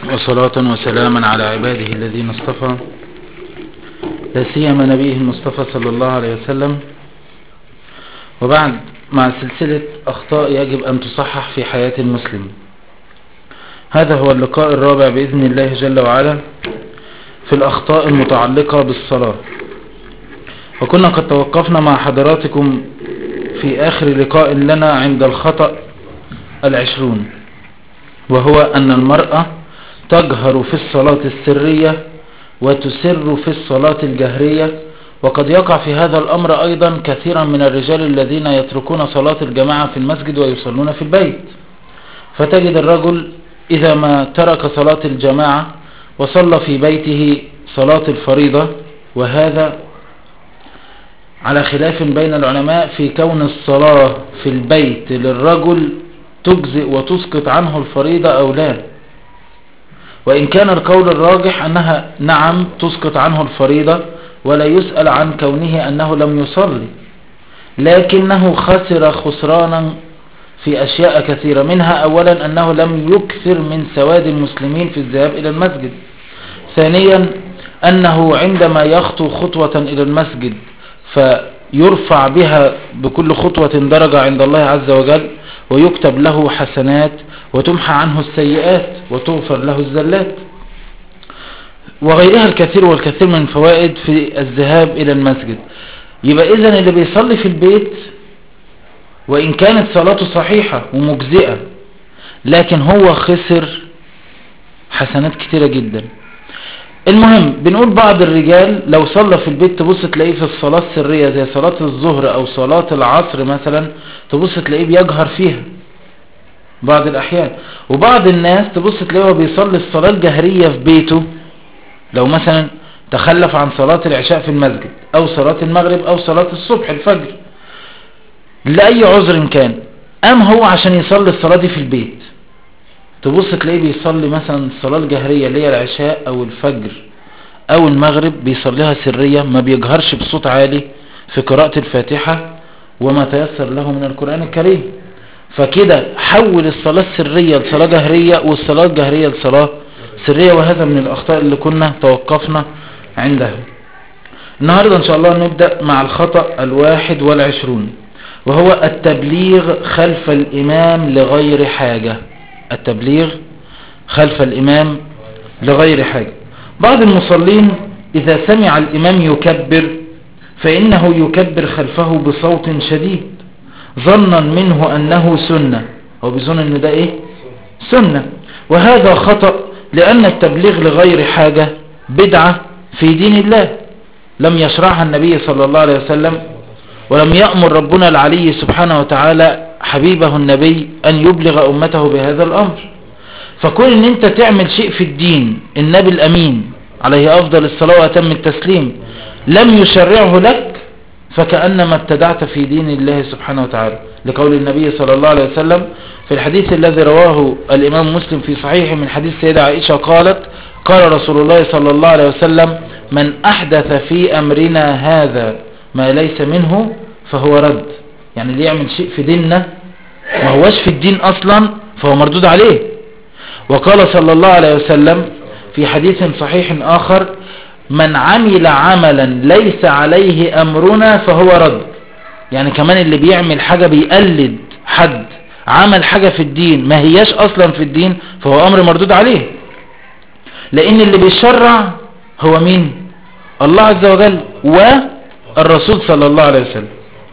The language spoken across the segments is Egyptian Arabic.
وصلاة وسلاما على عباده الذين اصطفى لا سيما نبيه المصطفى صلى الله عليه وسلم وبعد مع سلسلة أخطاء يجب أن تصحح في حياة المسلم هذا هو اللقاء الرابع بإذن الله جل وعلا في الأخطاء المتعلقة بالصلاة وكنا قد توقفنا مع حضراتكم في آخر لقاء لنا عند الخطأ العشرون وهو أن المرأة تجهر في الصلاة السرية وتسر في الصلاة الجهرية وقد يقع في هذا الأمر أيضا كثيرا من الرجال الذين يتركون صلاة الجماعة في المسجد ويصلون في البيت فتجد الرجل إذا ما ترك صلاة الجماعة وصلى في بيته صلاة الفريضة وهذا على خلاف بين العلماء في كون الصلاة في البيت للرجل تجزئ وتسقط عنه الفريضة أو لا وإن كان القول الراجح أنها نعم تسقط عنه الفريضة ولا يسأل عن كونه أنه لم يصلي لكنه خسر خسرانا في أشياء كثيرة منها أولا أنه لم يكثر من سواد المسلمين في الذهاب إلى المسجد ثانيا أنه عندما يخطو خطوة إلى المسجد فيرفع بها بكل خطوة درجة عند الله عز وجل ويكتب له حسنات وتمحى عنه السيئات وتغفر له الزلات وغيرها الكثير والكثير من فوائد في الذهاب إلى المسجد يبقى إذن اللي بيصلي في البيت وإن كانت صلاته صحيحة ومجزئة لكن هو خسر حسنات كتيرة جدا المهم بنقول بعض الرجال لو صلى في البيت تبص تلاقيه في الصلاة السرية زي صلاة الظهر أو صلاة العصر مثلا تبص تلاقيه بيجهر فيها بعض الأحيان وبعض الناس تبص تلاقيه بيصلي الصلاة الجهرية في بيته لو مثلا تخلف عن صلاة العشاء في المسجد أو صلاة المغرب أو صلاة الصبح الفجر لأي عذر كان قام هو عشان يصلي الصلاة دي في البيت تبص تلاقيه بيصلي مثلا الصلاة الجهرية اللي هي العشاء أو الفجر أو المغرب بيصليها سرية ما بيجهرش بصوت عالي في قراءة الفاتحة وما تيسر له من القرآن الكريم فكده حول الصلاة السرية لصلاة جهرية والصلاة الجهرية لصلاة سرية وهذا من الأخطاء اللي كنا توقفنا عندها النهاردة إن شاء الله نبدأ مع الخطأ الواحد والعشرون وهو التبليغ خلف الإمام لغير حاجة التبليغ خلف الإمام لغير حاجة بعض المصلين إذا سمع الإمام يكبر فإنه يكبر خلفه بصوت شديد ظنا منه أنه سنة هو بيظن أنه ده إيه سنة وهذا خطأ لأن التبليغ لغير حاجة بدعة في دين الله لم يشرعها النبي صلى الله عليه وسلم ولم يأمر ربنا العلي سبحانه وتعالى حبيبه النبي أن يبلغ أمته بهذا الأمر فكون ان انت تعمل شيء في الدين النبي الأمين عليه أفضل الصلاة وأتم التسليم لم يشرعه لك فكأنما ابتدعت في دين الله سبحانه وتعالى لقول النبي صلى الله عليه وسلم في الحديث الذي رواه الإمام مسلم في صحيحه من حديث سيدة عائشة قالت قال رسول الله صلى الله عليه وسلم من أحدث في أمرنا هذا ما ليس منه فهو رد يعني اللي يعمل شيء في ديننا ما هوش في الدين أصلا فهو مردود عليه وقال صلى الله عليه وسلم في حديث صحيح آخر من عمل عملا ليس عليه أمرنا فهو رد يعني كمان اللي بيعمل حاجة بيقلد حد عمل حاجة في الدين ما هياش أصلا في الدين فهو أمر مردود عليه لأن اللي بيشرع هو مين الله عز وجل والرسول صلى الله عليه وسلم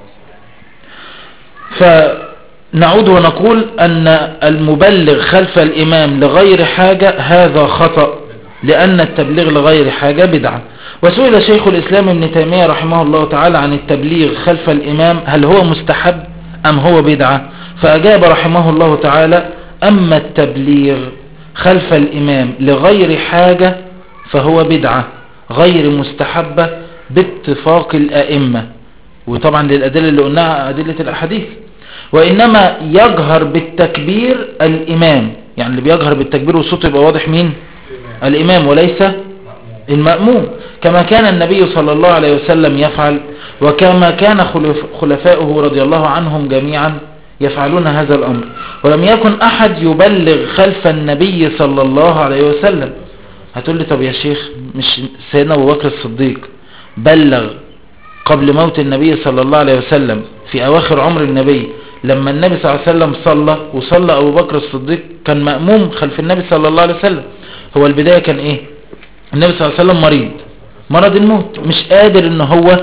فنعود ونقول أن المبلغ خلف الإمام لغير حاجة هذا خطأ لأن التبليغ لغير حاجة بدعة وسئل شيخ الإسلام ابن تيمية رحمه الله تعالى عن التبليغ خلف الإمام هل هو مستحب أم هو بدعة فأجاب رحمه الله تعالى أما التبليغ خلف الإمام لغير حاجة فهو بدعة غير مستحبة باتفاق الأئمة وطبعا للأدلة اللي قلناها أدلة الأحاديث وإنما يجهر بالتكبير الإمام يعني اللي بيجهر بالتكبير والصوت يبقى واضح مين الإمام وليس المأموم كما كان النبي صلى الله عليه وسلم يفعل وكما كان خلفاؤه رضي الله عنهم جميعا يفعلون هذا الأمر ولم يكن أحد يبلغ خلف النبي صلى الله عليه وسلم هتقول لي طب يا شيخ مش سيدنا أبو بكر الصديق بلغ قبل موت النبي صلى الله عليه وسلم في أواخر عمر النبي لما النبي صلى الله عليه وسلم صلى وصلى أبو بكر الصديق كان مأموم خلف النبي صلى الله عليه وسلم هو البداية كان إيه النبي صلى الله عليه وسلم مريض مرض الموت مش قادر ان هو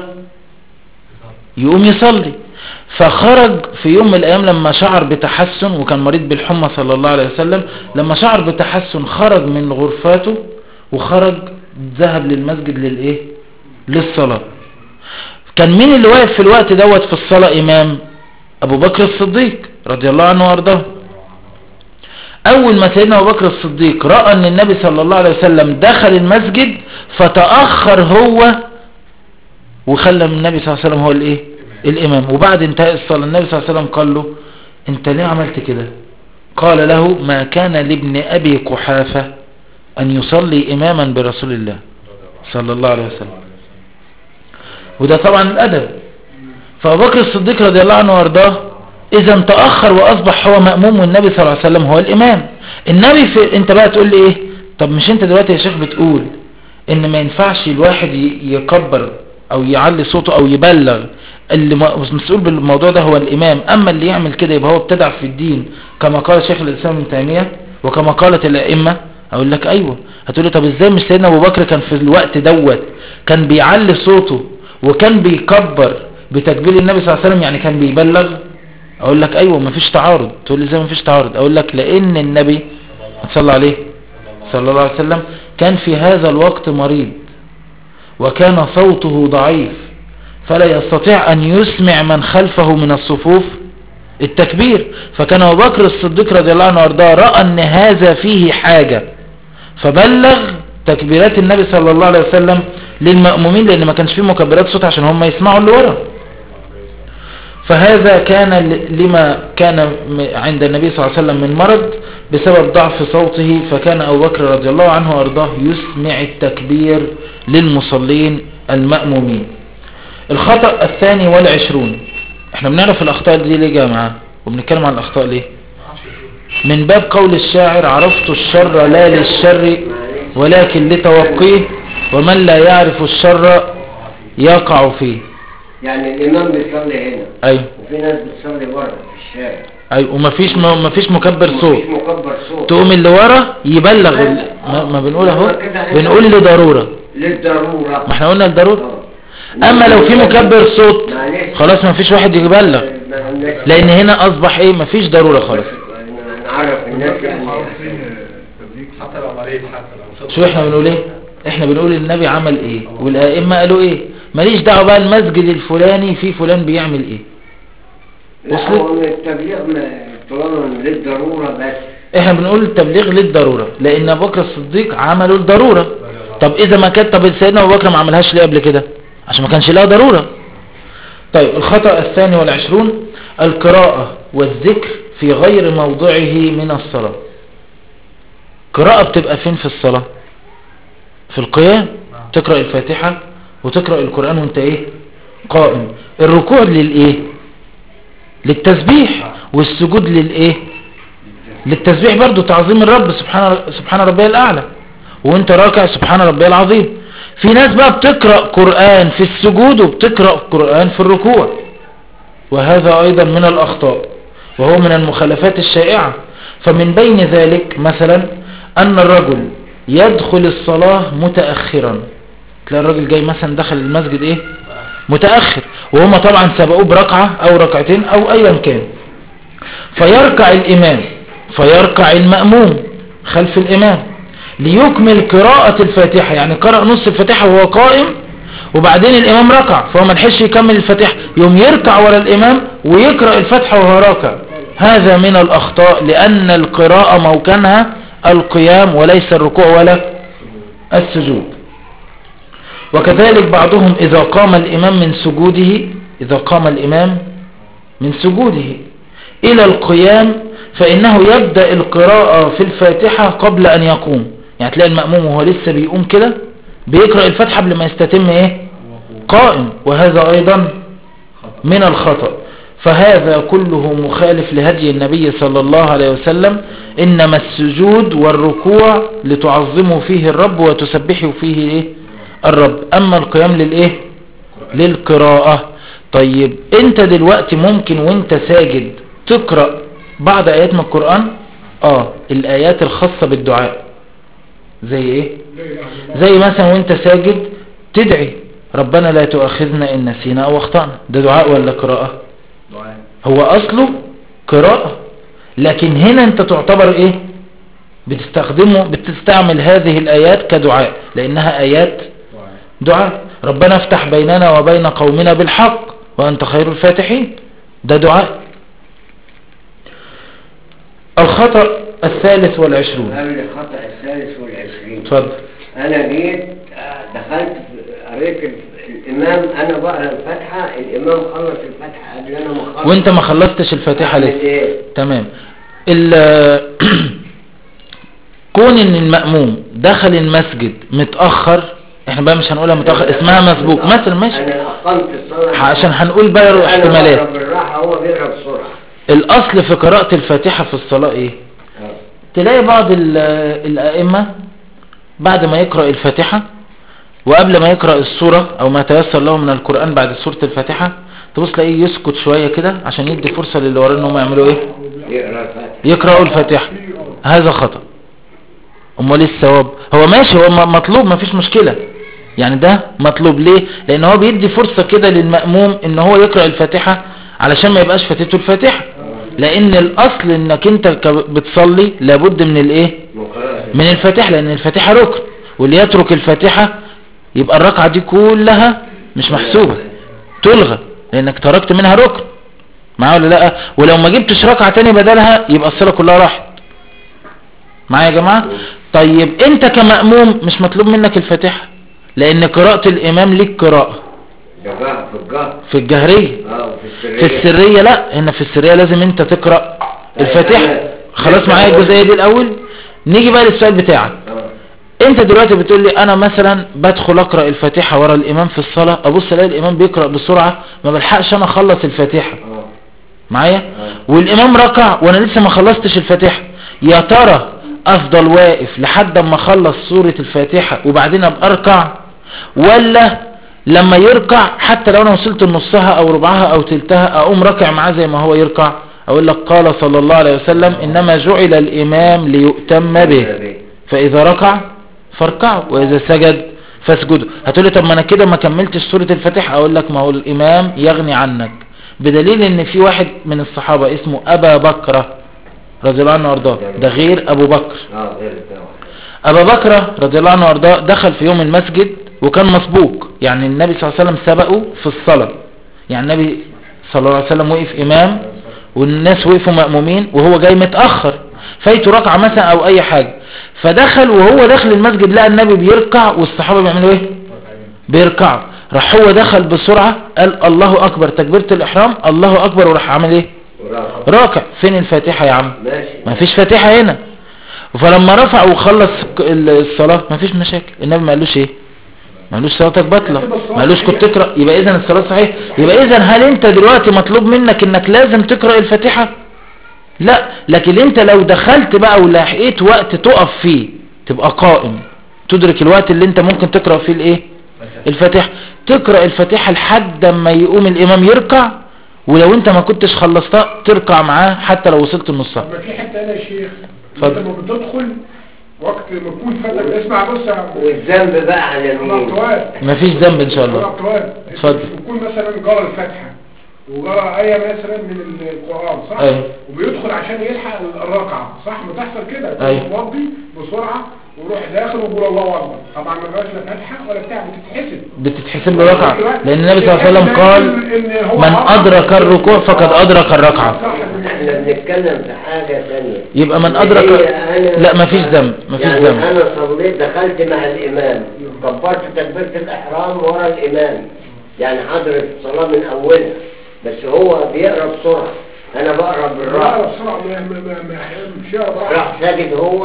يقوم يصلي فخرج في يوم من الايام لما شعر بتحسن وكان مريض بالحمى صلى الله عليه وسلم لما شعر بتحسن خرج من غرفاته وخرج ذهب للمسجد للايه للصلاة كان مين اللي واقف في الوقت دوت في الصلاة امام ابو بكر الصديق رضي الله عنه وارضاه اول ما سيدنا ابو بكر الصديق رأى ان النبي صلى الله عليه وسلم دخل المسجد فتأخر هو وخلى النبي صلى الله عليه وسلم هو الايه الامام وبعد انتهاء الصلاة النبي صلى الله عليه وسلم قال له انت ليه عملت كده قال له ما كان لابن ابي قحافة ان يصلي اماما برسول الله صلى الله عليه وسلم وده طبعا الادب فابو بكر الصديق رضي الله عنه وارضاه اذا تأخر واصبح هو مأموم والنبي صلى الله عليه وسلم هو الامام النبي في انت بقى تقول لي ايه طب مش انت دلوقتي يا شيخ بتقول ان ما ينفعش الواحد يكبر او يعلي صوته او يبلغ اللي مسؤول بالموضوع ده هو الامام اما اللي يعمل كده يبقى هو ابتدع في الدين كما قال شيخ الاسلام ابن تيميه وكما قالت الائمه اقول لك ايوه هتقول لي طب ازاي مش سيدنا ابو بكر كان في الوقت دوت كان بيعلي صوته وكان بيكبر بتكبير النبي صلى الله عليه وسلم يعني كان بيبلغ اقول لك ايوه مفيش تعارض تقول لي ازاي مفيش تعارض اقول لك لان النبي صلى عليه صلى الله عليه وسلم كان في هذا الوقت مريض وكان صوته ضعيف فلا يستطيع أن يسمع من خلفه من الصفوف التكبير فكان أبو بكر الصديق رضي الله عنه وارضاه رأى أن هذا فيه حاجة فبلغ تكبيرات النبي صلى الله عليه وسلم للمأمومين لأن ما كانش فيه مكبرات صوت عشان هم يسمعوا اللي ورا فهذا كان لما كان عند النبي صلى الله عليه وسلم من مرض بسبب ضعف صوته فكان أبو بكر رضي الله عنه وارضاه يسمع التكبير للمصلين المأمومين الخطأ الثاني والعشرون احنا بنعرف الأخطاء دي ليه جامعة وبنتكلم عن الأخطاء ليه من باب قول الشاعر عرفت الشر لا للشر ولكن لتوقيه ومن لا يعرف الشر يقع فيه يعني الإمام بيصلي هنا ايوه وفي ناس بتصلي بره في الشارع ايوه ومفيش مفيش مكبر صوت مفيش مكبر صوت تقوم اللي ورا يبلغ ال- ما, ما بنقول اهو بنقول لضرورة للضرورة ما احنا قلنا الضرورة آه. اما لو في مكبر صوت معلش. خلاص مفيش واحد يبلغ ما عندكش. لان هنا اصبح ايه مفيش ضرورة خلاص نعرف الناس يعني حتى لو مريض حتى لو شو احنا بنقول ايه احنا بنقول النبي عمل ايه والائمة قالوا ايه ماليش دعوة بقى المسجد الفلاني في فلان بيعمل ايه لا وصلت؟ هو من التبليغ ما- طالما للضرورة بس احنا بنقول التبليغ للضرورة لان ابو بكر الصديق عملوا الضرورة طب اذا ما كانت طب سيدنا ابو بكر ما عملهاش ليه قبل كده عشان ما كانش لها ضرورة طيب الخطأ الثاني والعشرون القراءة والذكر في غير موضعه من الصلاة قراءة بتبقى فين في الصلاة في القيام تقرأ الفاتحة وتقرأ القرآن وانت ايه قائم الركوع للايه للتسبيح والسجود للايه للتسبيح برضو تعظيم الرب سبحان سبحان ربي الأعلى وانت راكع سبحان ربي العظيم في ناس بقى بتقرأ قرآن في السجود وبتقرأ قرآن في الركوع وهذا أيضا من الأخطاء وهو من المخالفات الشائعة فمن بين ذلك مثلا أن الرجل يدخل الصلاة متأخرا تلاقي الراجل جاي مثلا دخل المسجد ايه متأخر وهم طبعا سبقوه بركعة او ركعتين او ايا كان فيركع الامام فيركع المأموم خلف الامام ليكمل قراءة الفاتحة يعني قرأ نص الفاتحة وهو قائم وبعدين الامام ركع فهو ما لحقش يكمل الفاتحة يوم يركع ورا الامام ويقرأ الفاتحة وهو راكع هذا من الاخطاء لان القراءة موكنها القيام وليس الركوع ولا السجود وكذلك بعضهم إذا قام الإمام من سجوده إذا قام الإمام من سجوده إلى القيام فإنه يبدأ القراءة في الفاتحة قبل أن يقوم يعني تلاقي المأموم وهو لسه بيقوم كده بيقرأ الفاتحة قبل ما يستتم إيه قائم وهذا أيضا من الخطأ فهذا كله مخالف لهدي النبي صلى الله عليه وسلم إنما السجود والركوع لتعظموا فيه الرب وتسبحوا فيه إيه؟ الرب أما القيام للإيه للقراءة طيب انت دلوقتي ممكن وانت ساجد تقرأ بعض آيات من القرآن اه الآيات الخاصة بالدعاء زي ايه زي مثلا وانت ساجد تدعي ربنا لا تؤاخذنا إن نسينا أو أخطأنا ده دعاء ولا قراءة دعاء هو أصله قراءة لكن هنا أنت تعتبر إيه بتستخدمه بتستعمل هذه الآيات كدعاء لأنها آيات دعاء دعاء ربنا افتح بيننا وبين قومنا بالحق وأنت خير الفاتحين ده دعاء الخطأ الثالث والعشرون قبل الخطأ الثالث والعشرين اتفضل أنا جيت آه، دخلت في- قريت ال- الإمام أنا بقرا الفاتحة الإمام خلص الفاتحة قبل أنا ما أخلص وانت ما خلصتش الفاتحة أعمل لسه إيه؟ تمام ال- كون ان المأموم دخل المسجد متأخر احنا بقى مش هنقولها متأخر اسمها مسبوق مثلا ماشي أنا أقمت الصلاة عشان هنقول بقى أنا احتمالات بقرا بالراحة هو بيقرا بسرعة الاصل في قراءة الفاتحة في الصلاة ايه آه. تلاقي بعض ال- الائمة بعد ما يقرأ الفاتحة وقبل ما يقرأ السورة او ما تيسر له من القرآن بعد سورة الفاتحة تبص تلاقيه يسكت شوية كده عشان يدي فرصة للي وراه انهم يعملوا ايه يقرا الفاتحة يقرأوا الفاتحة هذا خطأ امال ايه الثواب هو ماشي هو م- مطلوب ما فيش مشكلة يعني ده مطلوب ليه لان هو بيدي فرصة كده للمأموم ان هو يقرأ الفاتحة علشان ما يبقاش فاتته الفاتحة لان الاصل انك انت ك- بتصلي لابد من الايه مقرأة من الفاتحة لان الفاتحة ركن واللي يترك الفاتحة يبقى الركعة دي كلها مش محسوبة تلغى لانك تركت منها ركن معايا ولا لا ولو ما جبتش ركعة تاني بدلها يبقى الصلاة كلها راحت معايا يا جماعة طيب انت كمأموم مش مطلوب منك الفاتحة لان قراءة الامام ليك قراءة جماعة في الجهر في الجهرية اه وفي في السرية السرية لا هنا في السرية لازم انت تقرأ الفاتحة خلاص معايا الجزئية دي الاول نيجي بقى للسؤال بتاعك اه انت دلوقتي بتقول لي انا مثلا بدخل اقرا الفاتحه ورا الامام في الصلاه ابص الاقي الامام بيقرا بسرعه ما بلحقش انا اخلص الفاتحه اه معايا اه والامام ركع وانا لسه ما خلصتش الفاتحه يا ترى افضل واقف لحد اما اخلص سوره الفاتحه وبعدين ابقى اركع ولا لما يركع حتى لو انا وصلت لنصها او ربعها او تلتها اقوم راكع معاه زي ما هو يركع اقول لك قال صلى الله عليه وسلم انما جعل الامام ليؤتم به فإذا ركع فاركعوا وإذا سجد فاسجدوا هتقولي طب ما أنا كده ما كملتش سورة الفاتحة أقول لك ما هو الإمام يغني عنك بدليل إن في واحد من الصحابة اسمه أبا بكرة رضي الله عنه وارضاه ده غير أبو بكر اه غير الدواء أبا بكرة رضي الله عنه وارضاه دخل في يوم المسجد وكان مسبوق يعني النبي صلى الله عليه وسلم سبقه في الصلاة يعني النبي صلى الله عليه وسلم وقف إمام والناس وقفوا مأمومين وهو جاي متأخر فايته ركعة مثلا أو أي حاجة فدخل وهو داخل المسجد لقى النبي بيركع والصحابة بيعملوا ايه بيركعوا راح هو دخل بسرعة قال الله أكبر تكبيرة الإحرام الله أكبر وراح عامل ايه وراحة راكع فين الفاتحة يا عم ماشي ما فيش فاتحة هنا فلما رفع وخلص ك- ال- الصلاة ما فيش مشاكل النبي ما قالوش ايه ما قالوش صلاتك باطلة ما قالوش كنت تقرأ يبقى اذا الصلاة صحيح يبقى اذا هل انت دلوقتي مطلوب منك انك لازم تقرأ الفاتحة لا لكن انت لو دخلت بقى ولحقيت وقت تقف فيه تبقى قائم تدرك الوقت اللي انت ممكن تقرأ فيه الايه الفاتحة تقرأ الفاتحة لحد ما يقوم الامام يركع ولو انت ما كنتش خلصتها تركع معاه حتى لو وصلت النصها طب في حته هنا يا شيخ اتفضل. انت لما بتدخل وقت ما تكون فاتك اسمع بص يا والذنب بقى على مين الاقوال مفيش ذنب ان شاء الله الاقوال اتفضل. بتكون مثلا جرى الفاتحه وجرى ايه مثلا من القران صح ايوه. وبيدخل عشان يلحق الركعه صح بتحصل كده ايوه. متوضي بسرعه ويروح داخل ويقول الله اكبر طبعا ما جراش لا فاتحه ولا بتاع بتتحسب بتتحسب له ركعة لان النبي صلى الله عليه وسلم قال من ادرك الركوع فقد ادرك الركعة احنا بنتكلم في حاجة ثانية يبقى من ادرك هي أنا- لا مفيش ذنب مفيش يعني ذنب انا صليت دخلت مع الامام كبرت تكبيرة الاحرام ورا الامام يعني حضرت الصلاة من اولها بس هو بيقرا بسرعة انا بقرا لا بالراحة بسرعه ما ما ما ما مش براحه راح ساجد هو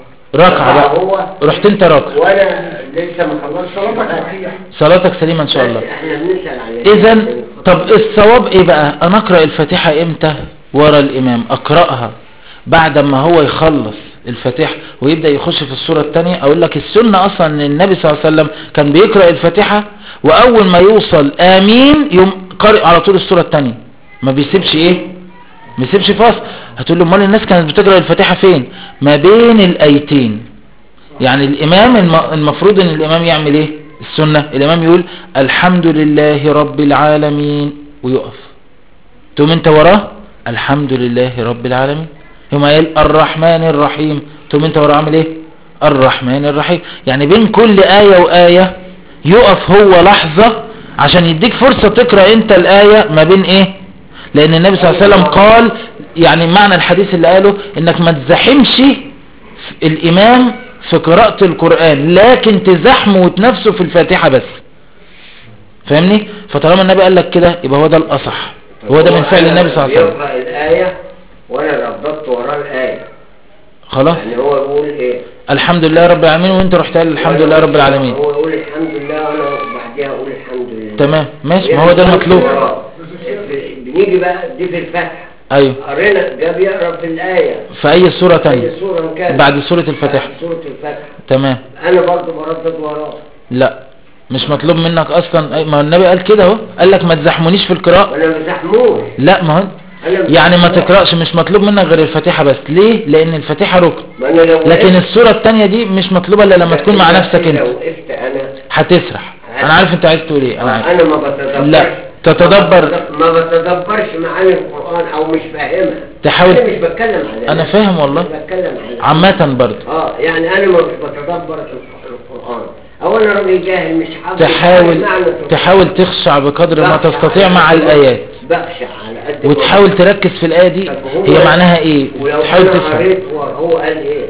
ركعة بقى هو رحت انت راكع وانا لسه ما خلصتش صلاتك الفاتحة. صحيحه صلاتك سليمة ان شاء الله بس احنا بنسأل على إذن طب الصواب ايه بقى انا اقرأ الفاتحة امتى ورا الامام اقرأها بعد ما هو يخلص الفاتحة ويبدأ يخش في السورة التانية اقول لك السنة اصلا ان النبي صلى الله عليه وسلم كان بيقرأ الفاتحة واول ما يوصل امين يوم قارئ على طول السورة التانية ما بيسيبش ايه ما بيسيبش فاصل هتقول له امال الناس كانت بتقرأ الفاتحة فين ما بين الايتين يعني الامام الم- المفروض ان الامام يعمل ايه السنة الامام يقول الحمد لله رب العالمين ويقف تقوم انت وراه الحمد لله رب العالمين يوم قال الرحمن الرحيم تقوم انت وراه عامل ايه الرحمن الرحيم يعني بين كل آية وآية يقف هو لحظة عشان يديك فرصة تقرأ انت الآية ما بين ايه لان النبي صلى الله عليه وسلم قال يعني معنى الحديث اللي قاله انك ما تزحمش الامام في قراءة القرآن لكن تزحمه وتنفسه في الفاتحة بس فاهمني فطالما النبي قال لك كده يبقى هو ده الاصح هو ده من فعل النبي صلى الله عليه وسلم بيقرأ الآية وأنا رددت وراه الآية خلاص يعني هو يقول إيه الحمد لله رب العالمين وانت رحت قال الحمد لله رب العالمين هو يقول الحمد لله وأنا بعديها أقول الحمد لله تمام ماشي ما هو ده المطلوب وراه. بنيجي بقى دي في الفتح ايوه قرينا جاب يقرا في الآية في اي سورة أي تانية سورة كانت بعد سورة الفتح بعد سورة الفتح تمام أنا برضه بردد وراه لا مش مطلوب منك اصلا أي- ما هو النبي قال كده اهو قال لك ما تزحمونيش في القراءة وأنا ما زحموش لا ما هو أنا يعني ما بزحموش. تقرأش مش مطلوب منك غير الفاتحة بس ليه لان الفاتحة ركن ما أنا لو لكن وقفت- السورة التانية دي مش مطلوبة الا لما تكون مع نفسك لو انت وقفت أنا هتسرح انا عارف انت عايز تقول ايه انا عارف انا ما بتدبرش لا، تتدبر. ما بتدبرش معاني القرآن او مش فاهمها تحاول- انا مش بتكلم على انا فاهم والله مش بتكلم على عامة برضه اه يعني انا ما بتدبر القرآن او انا راجل جاهل مش حافظ تحاول معنى القرآن. تحاول تخشع بقدر ما بخشع تستطيع على مع قد ما- الآيات بخشع على قد ما- وتحاول تركز في الآية دي طب هو- هي معناها ايه ولو تحاول انا تفهم قريت وهو قال ايه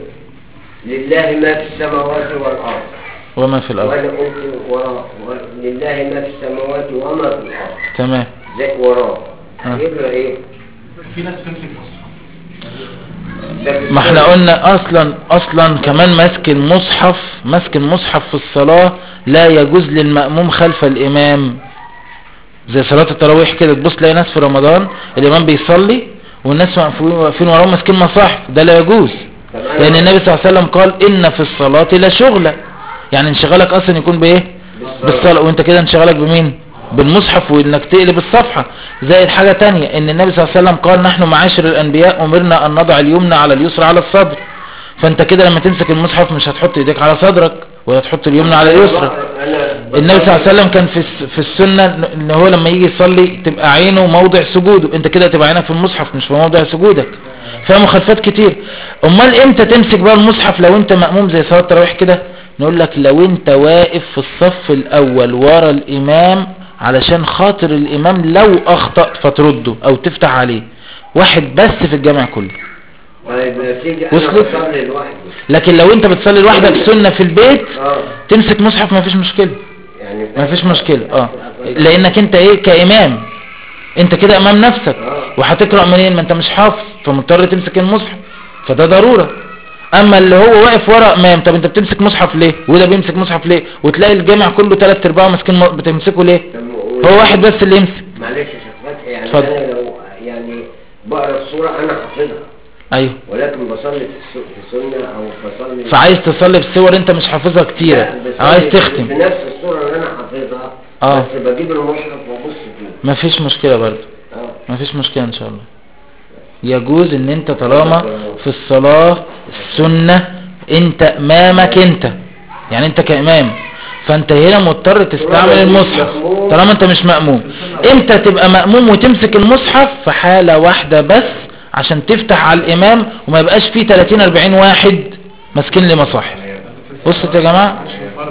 لله ما في السماوات والارض وما في الأرض وانا قلت وراه و- لله ما في السماوات وما في الارض تمام زي وراه آه. يبقى ايه في ناس بتمسك مصر ده ما احنا قلنا اصلا اصلا كمان ماسك المصحف ماسك المصحف في الصلاة لا يجوز للمأموم خلف الامام زي صلاة التراويح كده تبص تلاقي ناس في رمضان الامام بيصلي والناس واقفين واقفين وراهم ماسكين مصاحف ده لا يجوز طب أنا- لان النبي صلى الله عليه وسلم قال ان في الصلاة لا شغلة يعني انشغالك اصلا يكون بايه بالصلاة وانت كده انشغالك بمين بالمصحف وانك تقلب الصفحة زائد حاجة تانية ان النبي صلى الله عليه وسلم قال نحن معاشر الانبياء امرنا ان نضع اليمنى على اليسرى على الصدر فانت كده لما تمسك المصحف مش هتحط ايديك على صدرك ولا تحط اليمنى على اليسرى أنا- النبي صلى الله عليه وسلم كان في الس- في السنة ان هو لما يجي يصلي تبقى عينه موضع سجوده انت كده تبقى عينك في المصحف مش في موضع سجودك فيها مخالفات كتير امال امتى تمسك بقى المصحف لو انت مأموم زي صلاة التراويح كده نقول لك لو انت واقف في الصف الاول ورا الامام علشان خاطر الامام لو اخطأت فترده او تفتح عليه واحد بس في الجامع كله طيب يا سيدي انا وصلت؟ بصلي لوحدي لكن لو انت بتصلي لوحدك سنة في البيت اه تمسك مصحف ما فيش مشكلة يعني ما فيش مشكلة اه لانك انت ايه كامام انت كده امام نفسك وهتقرأ منين ما انت مش حافظ فمضطر تمسك المصحف فده ضرورة اما اللي هو واقف ورا امام طب انت بتمسك مصحف ليه وده بيمسك مصحف ليه وتلاقي الجامع كله ثلاث ارباعه ماسكين م- بتمسكه ليه طب هو واحد بس اللي يمسك معلش يا شيخ فتحي يعني اتفضل. انا لو يعني بقرا السوره انا حافظها ايوه ولكن بصلي في الس- في سنه او بصلي فعايز تصلي بصور انت مش حافظها كتيرة لا، بصلي عايز في تختم نفس السوره اللي انا حافظها آه. بس بجيب المصحف وابص فيه مفيش مشكلة برضه اه مفيش مشكلة ان شاء الله يجوز ان انت طالما في الصلاة السنة انت امامك انت يعني انت كامام فانت هنا مضطر تستعمل المصحف طالما انت مش مأموم امتى تبقى مأموم وتمسك المصحف في حالة واحدة بس عشان تفتح على الامام وما يبقاش فيه 30 40 واحد ماسكين لي مصاحف بصوا يا جماعة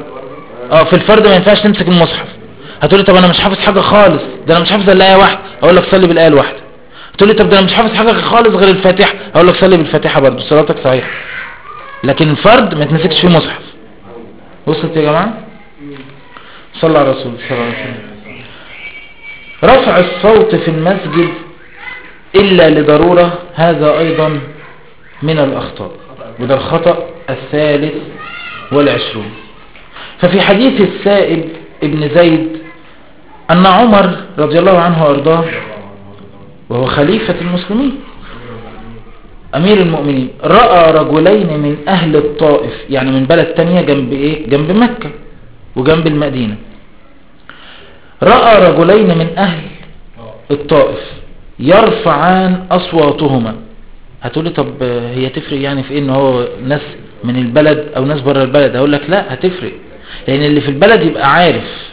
اه في الفرد ما ينفعش تمسك المصحف هتقولي طب انا مش حافظ حاجة خالص ده انا مش حافظ الا ايه واحدة اقول لك صلي بالايه الواحدة تقولي طب ده انا مش حافظ حاجة خالص غير الفاتحة اقول لك صلي بالفاتحة برضه صلاتك صحيحة لكن الفرد ما يتمسكش فيه مصحف وصلت يا جماعة صلى على رسول صلى الله عليه وسلم رفع الصوت في المسجد إلا لضرورة هذا أيضا من الأخطاء وده الخطأ الثالث والعشرون ففي حديث السائب ابن زيد أن عمر رضي الله عنه وأرضاه وهو خليفة المسلمين أمير المؤمنين رأى رجلين من أهل الطائف يعني من بلد تانية جنب إيه جنب مكة وجنب المدينة رأى رجلين من أهل الطائف يرفعان أصواتهما هتقولي طب هي تفرق يعني في إيه إن هو ناس من البلد أو ناس بره البلد هقول لك لا هتفرق لأن اللي في البلد يبقى عارف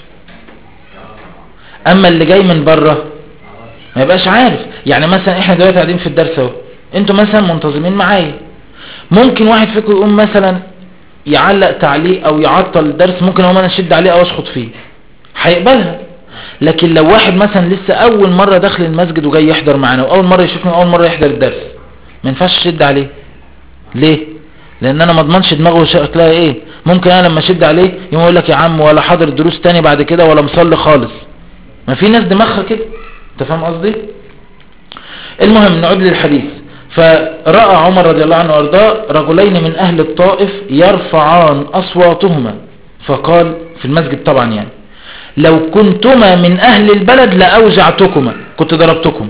أما اللي جاي من بره ما يبقاش عارف يعني مثلا احنا دلوقتي قاعدين في الدرس اهو انتوا مثلا منتظمين معايا ممكن واحد فيكم يقوم مثلا يعلق تعليق او يعطل الدرس ممكن هو انا اشد عليه او اشخط فيه هيقبلها لكن لو واحد مثلا لسه اول مرة داخل المسجد وجاي يحضر معانا واول مرة يشوفني واول مرة يحضر الدرس ما ينفعش اشد عليه ليه لان انا ما اضمنش دماغه شكلها ايه ممكن انا لما اشد عليه يقوم يقول لك يا عم ولا حاضر دروس تاني بعد كده ولا مصلي خالص ما في ناس دماغها كده انت فاهم قصدي المهم نعود للحديث فرأى عمر رضي الله عنه وارضاه رجلين من اهل الطائف يرفعان اصواتهما فقال في المسجد طبعا يعني لو كنتما من اهل البلد لاوجعتكما كنت ضربتكم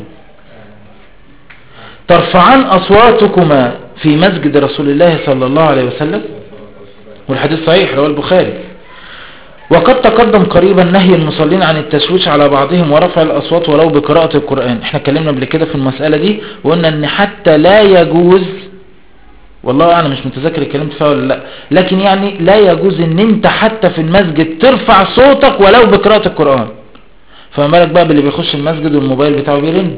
ترفعان اصواتكما في مسجد رسول الله صلى الله عليه وسلم والحديث صحيح رواه البخاري وقد تقدم قريبا نهي المصلين عن التشويش على بعضهم ورفع الأصوات ولو بقراءة القرآن احنا اتكلمنا قبل كده في المسألة دي وقلنا ان حتى لا يجوز والله انا مش متذكر اتكلمت فيها ولا لا لكن يعني لا يجوز ان انت حتى في المسجد ترفع صوتك ولو بقراءة القرآن فما بالك بقى باللي بيخش المسجد والموبايل بتاعه بيرن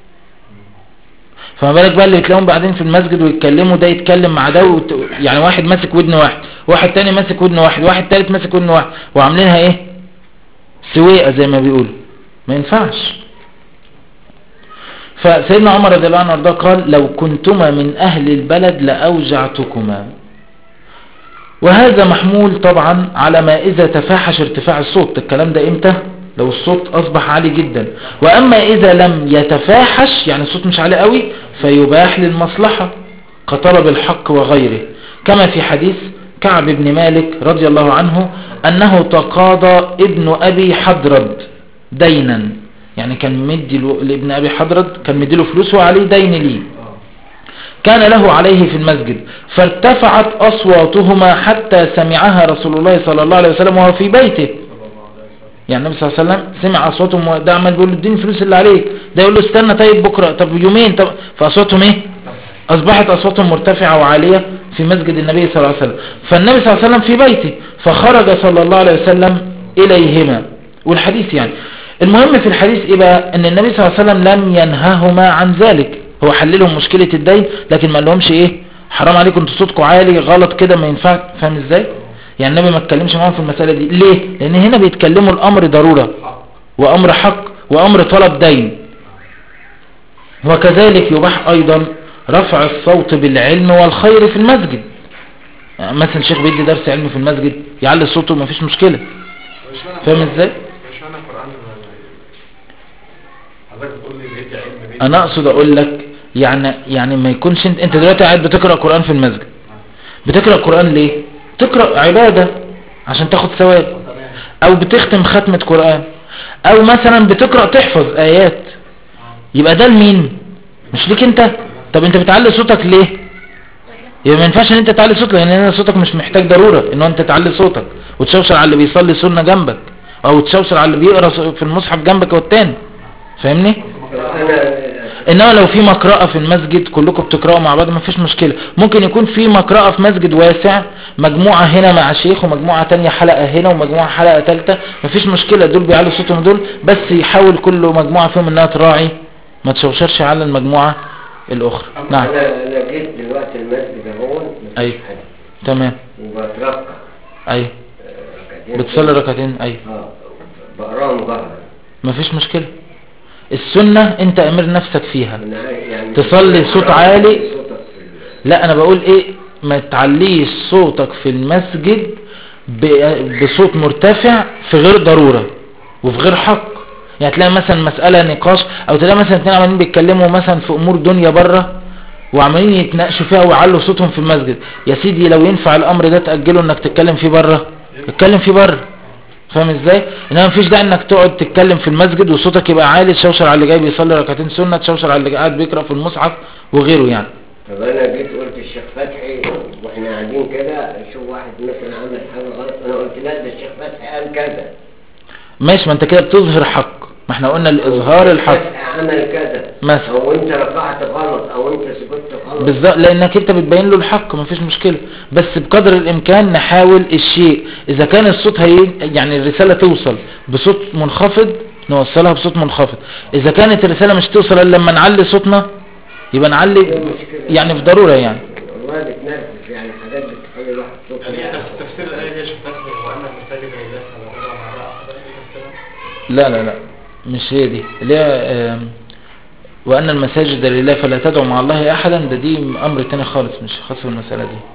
فما بالك بقى اللي بتلاقيهم بعدين في المسجد ويتكلموا ده يتكلم مع ده وت... يعني واحد ماسك ودن واحد واحد تاني ماسك ودن واحد واحد تالت ماسك ودن واحد وعاملينها ايه سويقة زي ما بيقولوا ما ينفعش فسيدنا عمر رضي الله عنه وارضاه قال لو كنتما من اهل البلد لاوجعتكما وهذا محمول طبعا على ما اذا تفاحش ارتفاع الصوت الكلام ده امتى لو الصوت اصبح عالي جدا واما اذا لم يتفاحش يعني الصوت مش عالي قوي فيباح للمصلحة كطلب الحق وغيره كما في حديث كعب بن مالك رضي الله عنه انه تقاضى ابن ابي حضرد دينا يعني كان مدي لابن ابي حضرد كان مدي له فلوس وعليه دين ليه كان له عليه في المسجد فارتفعت اصواتهما حتى سمعها رسول الله صلى الله عليه وسلم وهو في بيته يعني النبي صلى الله عليه وسلم سمع اصواتهم ده عمال بيقول له اديني الفلوس اللي عليك ده يقول له استنى طيب بكره طب يومين طب فاصواتهم ايه اصبحت اصواتهم مرتفعه وعاليه في مسجد النبي صلى الله عليه وسلم فالنبي صلى الله عليه وسلم في بيته فخرج صلى الله عليه وسلم اليهما والحديث يعني المهم في الحديث ايه بقى ان النبي صلى الله عليه وسلم لم ينههما عن ذلك هو حللهم مشكله الدين لكن ما قالهمش ايه حرام عليكم انتوا صوتكم عالي غلط كده ما ينفع فاهم ازاي يعني النبي ما اتكلمش معاهم في المسألة دي ليه لان هنا بيتكلموا الامر ضرورة وامر حق وامر طلب دين وكذلك يباح ايضا رفع الصوت بالعلم والخير في المسجد يعني مثلا الشيخ بيدي درس علم في المسجد يعلي صوته ما فيش مشكلة فاهم ازاي مش انا قرآن حضرتك بتقول لي بيدي علم بيدي انا اقصد اقول لك يعني يعني ما يكونش انت, انت دلوقتي قاعد بتقرأ قرآن في المسجد بتقرأ قرآن ليه تقرأ عبادة عشان تاخد ثواب او بتختم ختمة قرآن او مثلا بتقرأ تحفظ ايات يبقى ده لمين مش ليك انت طب انت بتعلي صوتك ليه يبقى ما ينفعش ان انت تعلي صوتك لان انت صوتك مش محتاج ضرورة ان انت تعلي صوتك وتشوشر على اللي بيصلي سنة جنبك او تشوشر على اللي بيقرأ في المصحف جنبك والتاني فاهمني انا انما لو في مقرأة في المسجد كلكم بتقرأوا مع بعض ما فيش مشكلة ممكن يكون في مقرأة في مسجد واسع مجموعة هنا مع شيخ ومجموعة تانية حلقة هنا ومجموعة حلقة تالتة ما فيش مشكلة دول بيعلوا صوتهم دول بس يحاول كل مجموعة فيهم انها تراعي ما تشوشرش على المجموعة الاخرى نعم انا انا جيت دلوقتي المسجد اهو مفيش أيوة. حد تمام وبترقع ايوه آه، ركعتين بتصلي ركعتين ايوه اه بقراهم ظهرا ما فيش مشكلة السنة انت امر نفسك فيها أنا يعني تصلي صوت عالي. صوتك في ال- لا انا بقول ايه ما تعليش صوتك في المسجد ب- بصوت مرتفع في غير ضرورة وفي غير حق يعني تلاقي مثلا مسألة نقاش او تلاقي مثلا اتنين عمالين بيتكلموا مثلا في امور دنيا بره وعمالين يتناقشوا فيها ويعلوا صوتهم في المسجد يا سيدي لو ينفع الامر ده تأجله انك تتكلم فيه بره اتكلم فيه بره فاهم ازاي انما مفيش داعي انك تقعد تتكلم في المسجد وصوتك يبقى عالي تشوشر على اللي جاي بيصلي ركعتين سنه تشوشر على اللي قاعد بيقرا في المصحف وغيره يعني طب انا جيت قلت الشيخ فتحي واحنا قاعدين كده اشوف واحد مثلا عمل حاجه غلط انا قلت لا ده الشيخ فتحي قال كذا ماشي ما انت كده بتظهر حق ما احنا قلنا الاظهار الحق فتحي عمل كذا مثلا. او انت رفعت غلط او انت سكت غلط بالظبط لانك انت بتبين له الحق مفيش مشكله بس بقدر الامكان نحاول الشيء اذا كان الصوت هي يعني الرساله توصل بصوت منخفض نوصلها بصوت منخفض اذا كانت الرساله مش توصل الا لما نعلي صوتنا يبقى نعلي يعني في ضروره يعني والله بتنرفز يعني حاجات بتخلي الواحد صوته يعني يعلى. تف- تفسير الآية دي يا شيخ فتحي وأن المساجد لله فلا تدعوا مع الله أحدا تفسيرها؟ لا لا لا مش هي دي اللي هي آم، وأن المساجد لله فلا تدعوا مع الله أحدا ده دي أمر تاني خالص مش خاص بالمسألة دي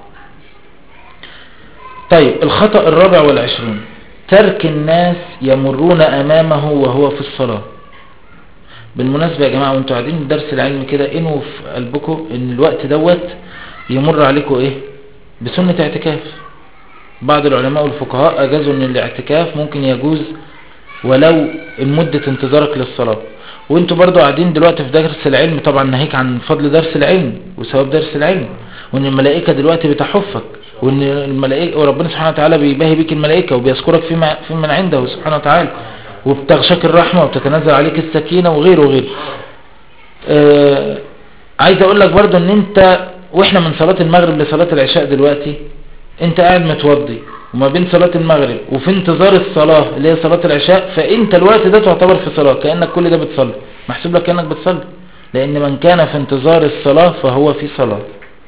طيب الخطأ الرابع والعشرون ترك الناس يمرون أمامه وهو في الصلاة بالمناسبة يا جماعة وانتوا قاعدين درس العلم كده انوا في قلبكم ان الوقت دوت يمر عليكم ايه بسنة اعتكاف بعض العلماء والفقهاء اجازوا ان الاعتكاف ممكن يجوز ولو مدة انتظارك للصلاة وانتوا برضو قاعدين دلوقتي في درس العلم طبعا ناهيك عن فضل درس العلم وثواب درس العلم وان الملائكة دلوقتي بتحفك وان الملائكة وربنا سبحانه وتعالى بيباهي بيك الملائكة وبيذكرك فيما في من عنده سبحانه وتعالى وبتغشاك الرحمة وبتتنزل عليك السكينة وغيره وغيره آه عايز اقول لك برضو ان انت واحنا من صلاة المغرب لصلاة العشاء دلوقتي انت قاعد متوضي وما بين صلاة المغرب وفي انتظار الصلاة اللي هي صلاة العشاء فانت الوقت ده تعتبر في صلاة كأنك كل ده بتصلي محسوب لك كأنك بتصلي لان من كان في انتظار الصلاة فهو في صلاة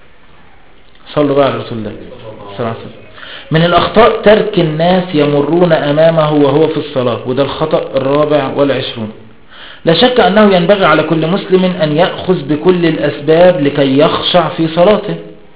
صلوا بقى على رسول الله صلى الله عليه وسلم من الأخطاء ترك الناس يمرون أمامه وهو في الصلاة وده الخطأ الرابع والعشرون لا شك أنه ينبغي على كل مسلم أن يأخذ بكل الأسباب لكي يخشع في صلاته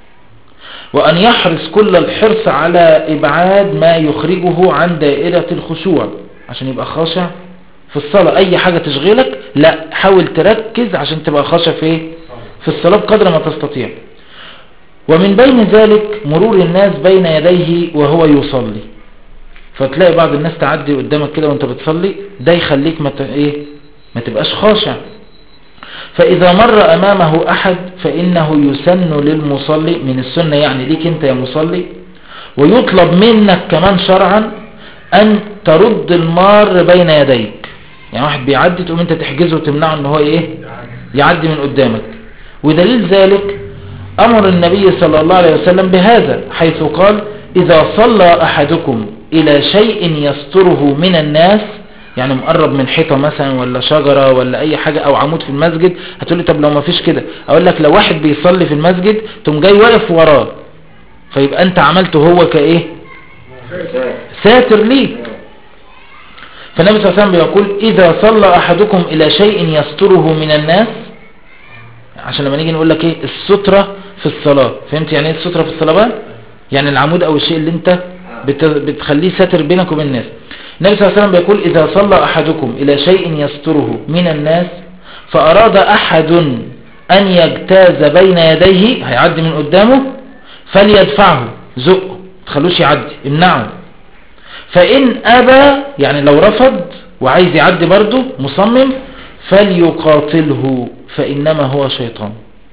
وأن يحرص كل الحرص على إبعاد ما يخرجه عن دائرة الخشوع عشان يبقى خاشع في الصلاة أي حاجة تشغلك لا حاول تركز عشان تبقى خاشع في إيه؟ في الصلاة بقدر ما تستطيع ومن بين ذلك مرور الناس بين يديه وهو يصلي فتلاقي بعض الناس تعدي قدامك كده وانت بتصلي ده يخليك ما ت- ايه ما تبقاش خاشع فإذا مر أمامه أحد فإنه يسن للمصلي من السنة يعني ليك أنت يا مصلي ويطلب منك كمان شرعا أن ترد المار بين يديك يعني واحد بيعدي تقوم أنت تحجزه وتمنعه أن هو إيه يعدي من قدامك ودليل ذلك أمر النبي صلى الله عليه وسلم بهذا حيث قال إذا صلى أحدكم إلى شيء يستره من الناس يعني مقرب من حيطة مثلا ولا شجرة ولا أي حاجة أو عمود في المسجد هتقول لي طب لو ما فيش كده أقول لك لو واحد بيصلي في المسجد تقوم جاي واقف وراه فيبقى أنت عملته هو كإيه ساتر ليك فالنبي صلى الله عليه وسلم بيقول إذا صلى أحدكم إلى شيء يستره من الناس عشان لما نيجي نقول لك إيه السترة في الصلاة فهمت يعني إيه السترة في الصلاة بقى يعني العمود أو الشيء اللي أنت بت- بتخليه ساتر بينك وبين الناس النبي صلى الله عليه وسلم بيقول إذا صلى أحدكم إلى شيء يستره من الناس فأراد أحد أن يجتاز بين يديه هيعدي من قدامه فليدفعه زقه تخلوش يعدي امنعه فإن أبى يعني لو رفض وعايز يعدي برضه مصمم فليقاتله فإنما هو شيطان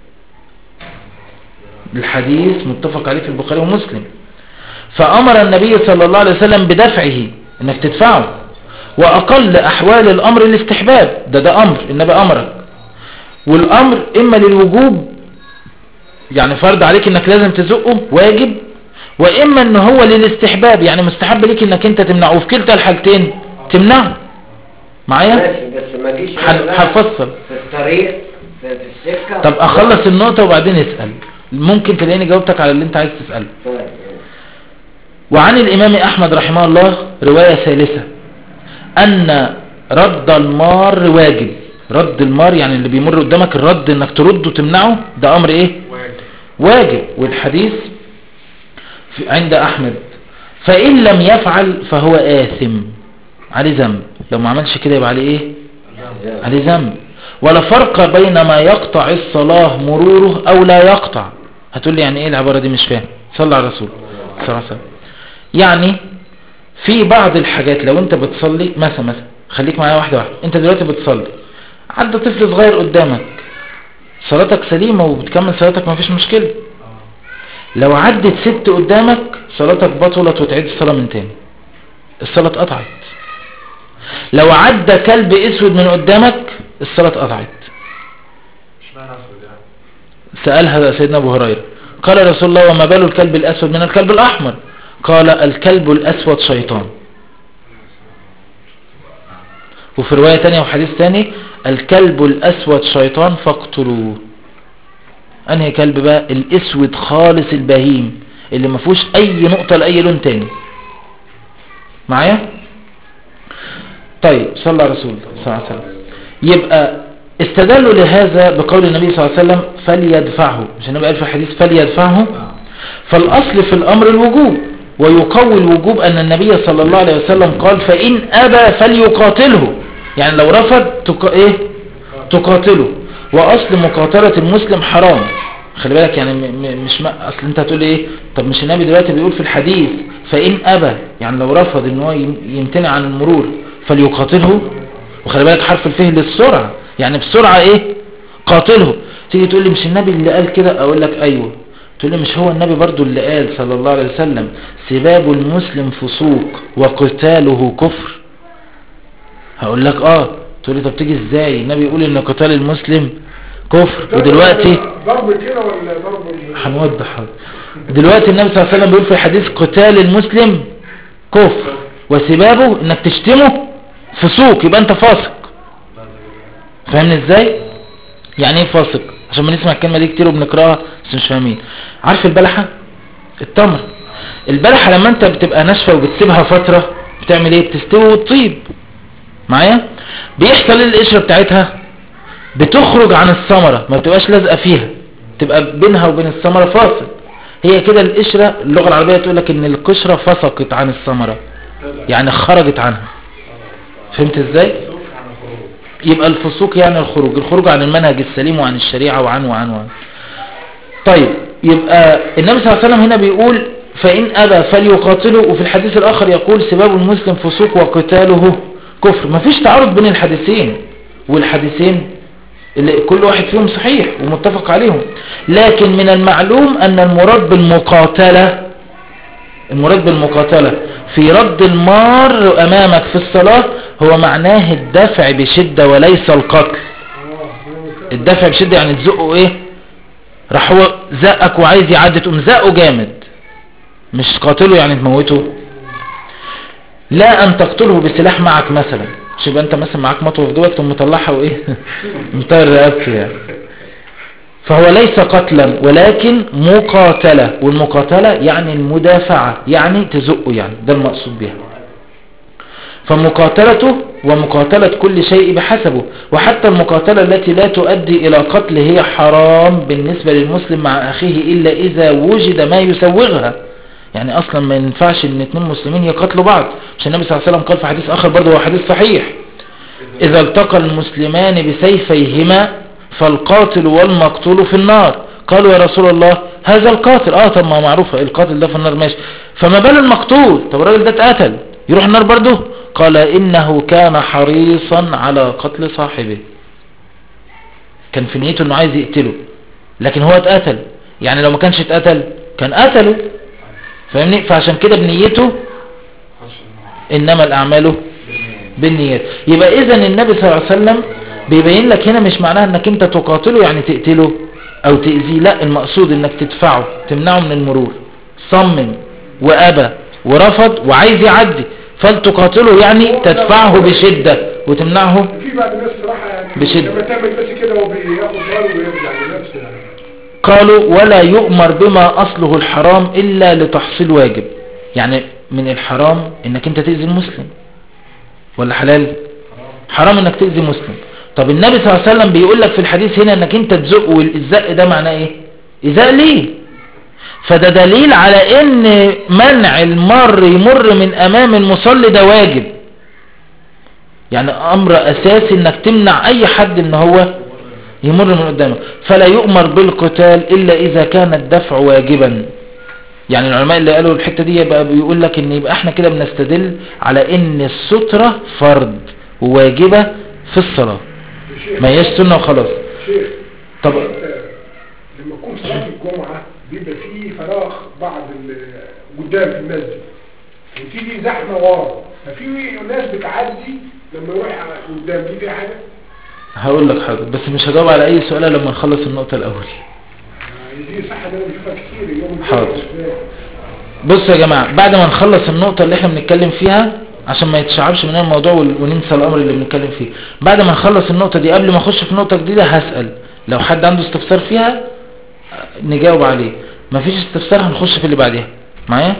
الحديث متفق عليه في البخاري ومسلم فأمر النبي صلى الله عليه وسلم بدفعه انك تدفعه وأقل أحوال الأمر الاستحباب ده ده أمر النبي أمرك والأمر إما للوجوب يعني فرض عليك انك لازم تزقه واجب وإما ان هو للاستحباب يعني مستحب ليك انك انت تمنعه وفي كلتا الحاجتين تمنعه معايا ماشي بس ما جيش هن- أنا بقى هفصل في الطريق في, في السكة طب اخلص النقطة وبعدين اسأل ممكن تلاقيني جاوبتك على اللي انت عايز تسأله طيب وعن الإمام أحمد رحمه الله رواية ثالثة أن رد المار واجب رد المار يعني اللي بيمر قدامك الرد انك ترده تمنعه ده أمر إيه واجب واجب والحديث في- عند أحمد فإن لم يفعل فهو آثم عليه ذنب لو ما عملش كده يبقى عليه إيه عليه ذنب ولا فرق بين ما يقطع الصلاة مروره أو لا يقطع هتقول لي يعني إيه العبارة دي مش فاهم صلى على الرسول صلى الله عليه وسلم يعني في بعض الحاجات لو انت بتصلي مثلا مثلا خليك معايا واحدة واحدة انت دلوقتي بتصلي عدى طفل صغير قدامك صلاتك سليمة وبتكمل صلاتك مفيش مشكلة لو عدت ست قدامك صلاتك بطلت وتعيد الصلاة من تاني الصلاة اتقطعت لو عدى كلب اسود من قدامك الصلاة اتقطعت اشمعنى اسود يعني سألها سيدنا ابو هريرة قال رسول الله وما بال الكلب الاسود من الكلب الاحمر قال الكلب الاسود شيطان وفي رواية تانية وحديث تاني الكلب الاسود شيطان فاقتلوه انهي كلب بقى الاسود خالص البهيم اللي ما فيهوش اي نقطة لاي لون تاني معايا طيب صلى على رسول الله صلى الله عليه وسلم يبقى استدلوا لهذا بقول النبي صلى الله عليه وسلم فليدفعه مش النبي قال في الحديث فليدفعه فالأصل في الأمر الوجوب ويقوي الوجوب أن النبي صلى الله عليه وسلم قال فإن أبى فليقاتله يعني لو رفض تق... إيه؟ تقاتله وأصل مقاتلة المسلم حرام خلي بالك يعني م... م... مش ما... أصل أنت هتقول إيه طب مش النبي دلوقتي بيقول في الحديث فإن أبى يعني لو رفض إن هو يم- يمتنع عن المرور فليقاتله وخلي بالك حرف الفه للسرعة يعني بسرعة إيه قاتله تيجي تقول لي مش النبي اللي قال كده أقول لك أيوه تقول لي مش هو النبي برضو اللي قال صلى الله عليه وسلم سباب المسلم فسوق وقتاله كفر هقول لك اه تقول لي طب تيجي ازاي النبي يقول ان قتال المسلم كفر ودلوقتي ضرب كده ولا ضرب ال- هنوضح حاضر. دلوقتي النبي صلى الله عليه وسلم بيقول في حديث قتال المسلم كفر وسبابه انك تشتمه فسوق يبقى انت فاسق فاهمني ازاي يعني ايه فاسق عشان بنسمع الكلمه دي كتير وبنقراها بس مش فاهمين عارف البلحه التمر البلحه لما انت بتبقى ناشفه وبتسيبها فتره بتعمل ايه بتستوي وتطيب معايا بيحصل ايه القشره بتاعتها بتخرج عن الثمره ما بتبقاش لازقه فيها تبقى بينها وبين الثمره فاصل هي كده القشره اللغه العربيه تقول لك ان القشره فسقت عن الثمره يعني خرجت عنها فهمت ازاي يبقى الفسوق يعني الخروج الخروج عن المنهج السليم وعن الشريعة وعن وعن وعن طيب يبقى النبي صلى الله عليه وسلم هنا بيقول فإن أبى فليقاتله وفي الحديث الآخر يقول سباب المسلم فسوق وقتاله كفر مفيش تعارض بين الحديثين والحديثين اللي كل واحد فيهم صحيح ومتفق عليهم لكن من المعلوم أن المراد بالمقاتلة المراد بالمقاتلة في رد المار أمامك في الصلاة هو معناه الدفع بشدة وليس القتل الدفع بشدة يعني تزقه ايه راح هو زقك وعايز يعدي تقوم زقه جامد مش قاتله يعني تموته لا ان تقتله بسلاح معك مثلا مش يبقى انت مثلا معاك مطوه في دوت تقوم مطلعها وايه مطير رقبته يعني فهو ليس قتلا ولكن مقاتلة والمقاتلة يعني المدافعة يعني تزقه يعني ده المقصود بها فمقاتلته ومقاتلة كل شيء بحسبه وحتى المقاتلة التي لا تؤدي إلى قتل هي حرام بالنسبة للمسلم مع أخيه إلا إذا وجد ما يسوغها يعني أصلا ما ينفعش أن اتنين مسلمين يقتلوا بعض مش النبي صلى الله عليه وسلم قال في حديث آخر برضه هو حديث صحيح إذا التقى المسلمان بسيفيهما فالقاتل والمقتول في النار قالوا يا رسول الله هذا القاتل اه طب ما معروفة القاتل ده في النار ماشي فما بال المقتول طب الراجل ده اتقتل يروح النار برضه قال إنه كان حريصا على قتل صاحبه كان في نيته انه عايز يقتله لكن هو اتقتل يعني لو ما كانش اتقتل كان قتله فاهمني فعشان كده بنيته انما الاعمال بالنيات يبقى اذا النبي صلى الله عليه وسلم بيبين لك هنا مش معناها انك انت تقاتله يعني تقتله او تأذيه لا المقصود انك تدفعه تمنعه من المرور صمم وابى ورفض وعايز يعدي فلتقاتله يعني تدفعه بشدة وتمنعه في بعض الناس صراحة يعني بشدة. لما تعمل بس كده وبياخد باله ويرجع لنفسه يعني قالوا ولا يؤمر بما أصله الحرام إلا لتحصيل واجب يعني من الحرام انك انت تأذي المسلم ولا حلال حرام انك تأذي مسلم طب النبي صلى الله عليه وسلم بيقول لك في الحديث هنا انك انت تزق والزق ده معناه ايه ازاء ليه فده دليل على ان منع المر يمر من امام المصلي ده واجب يعني امر اساسي انك تمنع اي حد ان هو يمر من قدامك فلا يؤمر بالقتال الا اذا كان الدفع واجبا يعني العلماء اللي قالوا الحتة دي يبقى بيقول لك ان يبقى احنا كده بنستدل على ان السترة فرض وواجبة في الصلاة شيخ ما هيش سنة وخلاص شيخ طب انت لما تكون صلاة الجمعة بيبقى فيه فراغ بعض ال- قدام في المسجد وتيجي زحمة ورا ففي ناس بتعدي لما يروح قدام دي فيها حاجة هقول لك حاجة بس مش هجاوب على اي سؤال لما نخلص النقطة الاول يعني دي صح ده انا بشوفها كتير اليوم الجمعة حاضر. بالذات. بصوا يا جماعة بعد ما نخلص النقطة اللي احنا بنتكلم فيها عشان ما يتشعبش مننا الموضوع ون- وننسى الامر اللي بنتكلم فيه بعد ما نخلص النقطة دي قبل ما اخش في نقطة جديدة هسأل لو حد عنده استفسار فيها نجاوب عليه مفيش استفسار هنخش في اللي بعدها معايا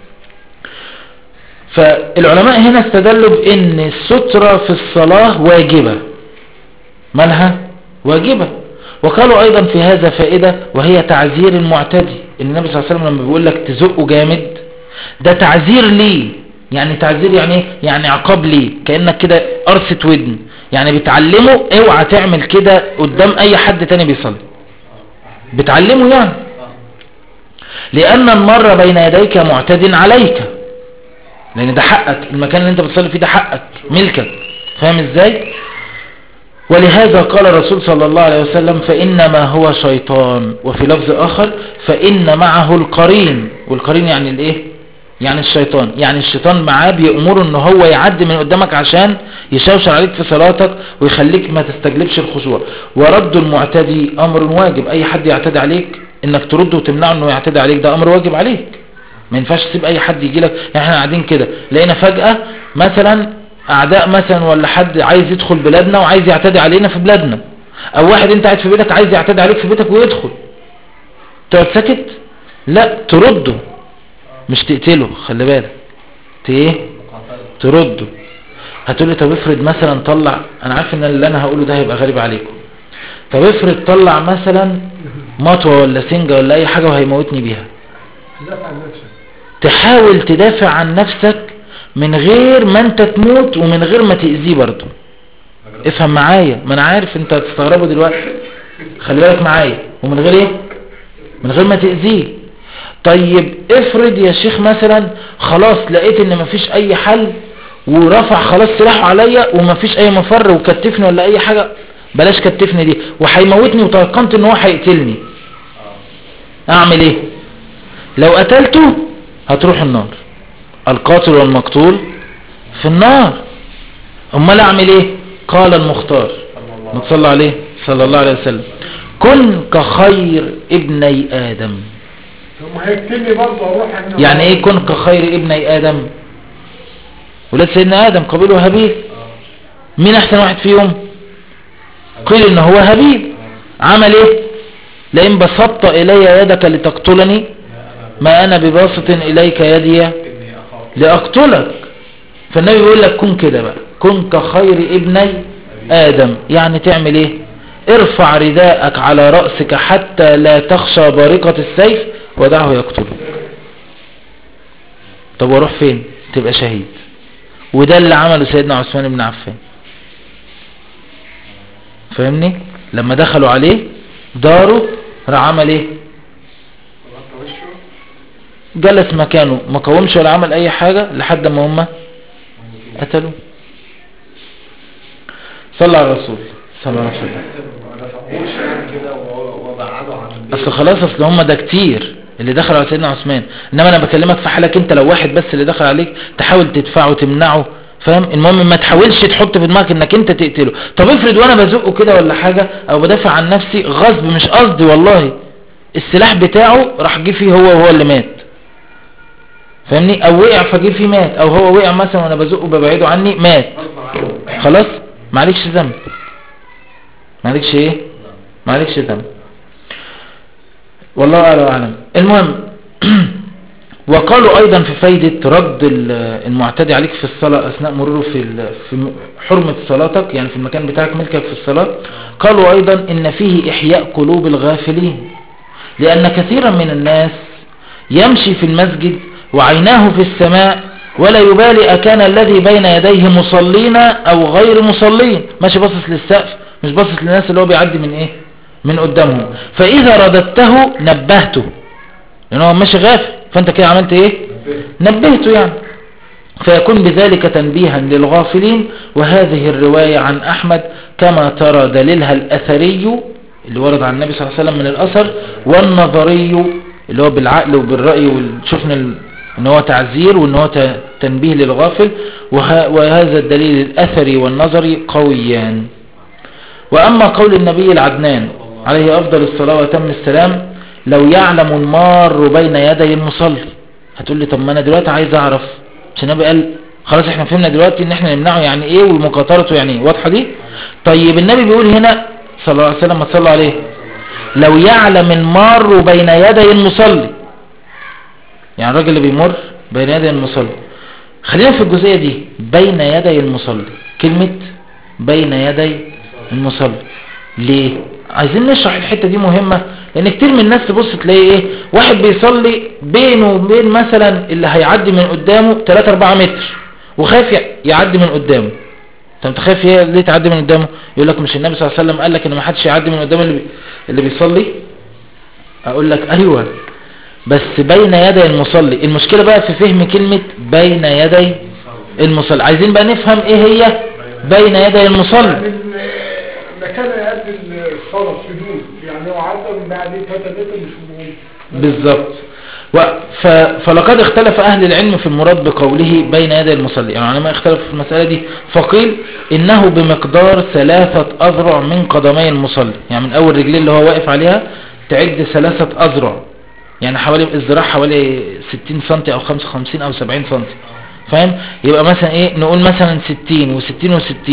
فالعلماء هنا استدلوا بان السترة في الصلاة واجبة مالها واجبة وقالوا ايضا في هذا فائدة وهي تعذير المعتدي ان النبي صلى الله عليه وسلم لما بيقول لك تزقه جامد ده تعذير ليه يعني تعذير يعني ايه يعني عقاب ليه كأنك كده قرصة ودن يعني بتعلمه اوعى تعمل كده قدام اي حد تاني بيصلي بتعلمه يعني لان المر بين يديك معتد عليك لان ده حقك المكان اللي انت بتصلي فيه ده حقك ملكك فاهم ازاي ولهذا قال الرسول صلى الله عليه وسلم فإنما هو شيطان وفي لفظ آخر فإن معه القرين والقرين يعني الايه يعني الشيطان يعني الشيطان معاه بيأمره ان هو يعدي من قدامك عشان يشوشر عليك في صلاتك ويخليك ما تستجلبش الخشوع ورد المعتدي امر واجب اي حد يعتدي عليك انك ترده وتمنعه انه يعتدي عليك ده امر واجب عليك ما ينفعش تسيب اي حد يجي لك يعني احنا قاعدين كده لقينا فجأة مثلا اعداء مثلا ولا حد عايز يدخل بلادنا وعايز يعتدي علينا في بلادنا او واحد انت قاعد في بيتك عايز يعتدي عليك في بيتك ويدخل تقعد ساكت لا ترده مش تقتله خلي بالك ت- ايه ترده هتقولي طب افرض مثلا طلع انا عارف ان اللي انا هقوله ده هيبقى غريب عليكم طب افرض طلع مثلا مطوه ولا سنجه ولا اي حاجه وهيموتني بيها تدافع عن نفسك تحاول تدافع عن نفسك من غير ما انت تموت ومن غير ما تأذيه برضه افهم معايا ما انا عارف انت هتستغربه دلوقتي خلي بالك معايا ومن غير ايه من غير ما تأذيه طيب افرض يا شيخ مثلا خلاص لقيت ان مفيش اي حل ورفع خلاص سلاحه عليا ومفيش اي مفر وكتفني ولا اي حاجة بلاش كتفني دي وهيموتني وتيقنت ان هو هيقتلني اعمل ايه لو قتلته هتروح النار القاتل والمقتول في النار امال اعمل ايه قال المختار ما تصلى عليه صلى الله عليه وسلم كن كخير ابني ادم ثم هيقتلني برضه اروح أنا يعني ايه كن كخير ابني ادم ولاد سيدنا ادم قابيل وهابيل مين احسن واحد فيهم قيل ان هو هابيل عمل ايه لئن بسطت الي يدك لتقتلني ما انا بباسط اليك يدي لاقتلك فالنبي بيقول لك كن كده بقى كن كخير ابني ادم يعني تعمل ايه ارفع رداءك على رأسك حتى لا تخشى بارقة السيف ودعه يقتله طب واروح فين تبقى شهيد وده اللي عمله سيدنا عثمان بن عفان فاهمني لما دخلوا عليه داره راح عمل ايه جلس مكانه ما قومش ولا عمل اي حاجة لحد ما هم قتلوا صلى على الرسول صلى الله عليه وسلم ما نفعوش يعني كده و- وبعدوا عن البيت اصل خلاص اصل هم ده كتير اللي دخلوا على سيدنا عثمان انما انا بكلمك في حالك انت لو واحد بس اللي دخل عليك تحاول تدفعه تمنعه فاهم المهم ما تحاولش تحط في دماغك انك انت تقتله طب افرض وانا بزقه كده ولا حاجة او بدافع عن نفسي غصب مش قصدي والله السلاح بتاعه راح جه فيه هو وهو اللي مات فاهمني او وقع فجه فيه مات او هو وقع مثلا وانا بزقه ببعده عني مات خلاص معلكش ذنب معلكش ايه معلكش ذنب والله أعلى وأعلم المهم وقالوا أيضا في فايدة رد ال- المعتدي عليك في الصلاة أثناء مروره في ال- في م- حرمة صلاتك يعني في المكان بتاعك ملكك في الصلاة قالوا أيضا إن فيه إحياء قلوب الغافلين لأن كثيرا من الناس يمشي في المسجد وعيناه في السماء ولا يبالي أكان الذي بين يديه مصلين أو غير مصلين ماشي باصص للسقف مش باصص للناس اللي هو بيعدي من إيه من قدامهم فإذا رددته نبهته لأنه هو ماشي غافل فانت كده عملت ايه نبهته يعني فيكون بذلك تنبيها للغافلين وهذه الرواية عن أحمد كما ترى دليلها الأثري اللي ورد عن النبي صلى الله عليه وسلم من الأثر والنظري اللي هو بالعقل وبالرأي وشفنا ال- ان هو تعزير وان هو ت- تنبيه للغافل وه- وهذا الدليل الأثري والنظري قويان وأما قول النبي العدنان عليه أفضل الصلاة وتم السلام لو يعلم المار بين يدي المصلي هتقول لي طب ما أنا دلوقتي عايز أعرف مش النبي قال خلاص احنا فهمنا دلوقتي ان احنا نمنعه يعني ايه ومقاطرته يعني ايه واضحة دي طيب النبي بيقول هنا صلى الله عليه وسلم ما تصلوا عليه لو يعلم المار بين يدي المصلي يعني الراجل اللي بيمر بين يدي المصلي خلينا في الجزئية دي بين يدي المصلي كلمة بين يدي المصلي ليه عايزين نشرح الحتة دي مهمة لان كتير من الناس تبص تلاقي ايه واحد بيصلي بينه وبين مثلا اللي هيعدي من قدامه 3 4 متر وخايف ي- يعدي من قدامه طب انت خايف ايه ليه تعدي من قدامه يقول لك مش النبي صلى الله عليه وسلم قال لك ان ما حدش يعدي من قدام اللي, بي... اللي بيصلي اقول لك ايوه بس بين يدي المصلي المشكلة بقى في فهم كلمة بين يدي المصلي عايزين بقى نفهم ايه هي بين يدي المصلي يعني ال- مكان يؤدي الصلاة سجود يعني هو عدى من بعد 3 متر مش مهم بالظبط و... ف... فلقد اختلف أهل العلم في المراد بقوله بين يدي المصلي يعني العلماء اختلفوا في المسألة دي فقيل إنه بمقدار ثلاثة أذرع من قدمي المصلي يعني من أول رجلين اللي هو واقف عليها تعد ثلاثة أذرع يعني حوالي الذراع حوالي 60 سنتي أو 55 أو 70 سنتي فاهم يبقى مثلا ايه نقول مثلا 60 و60 و60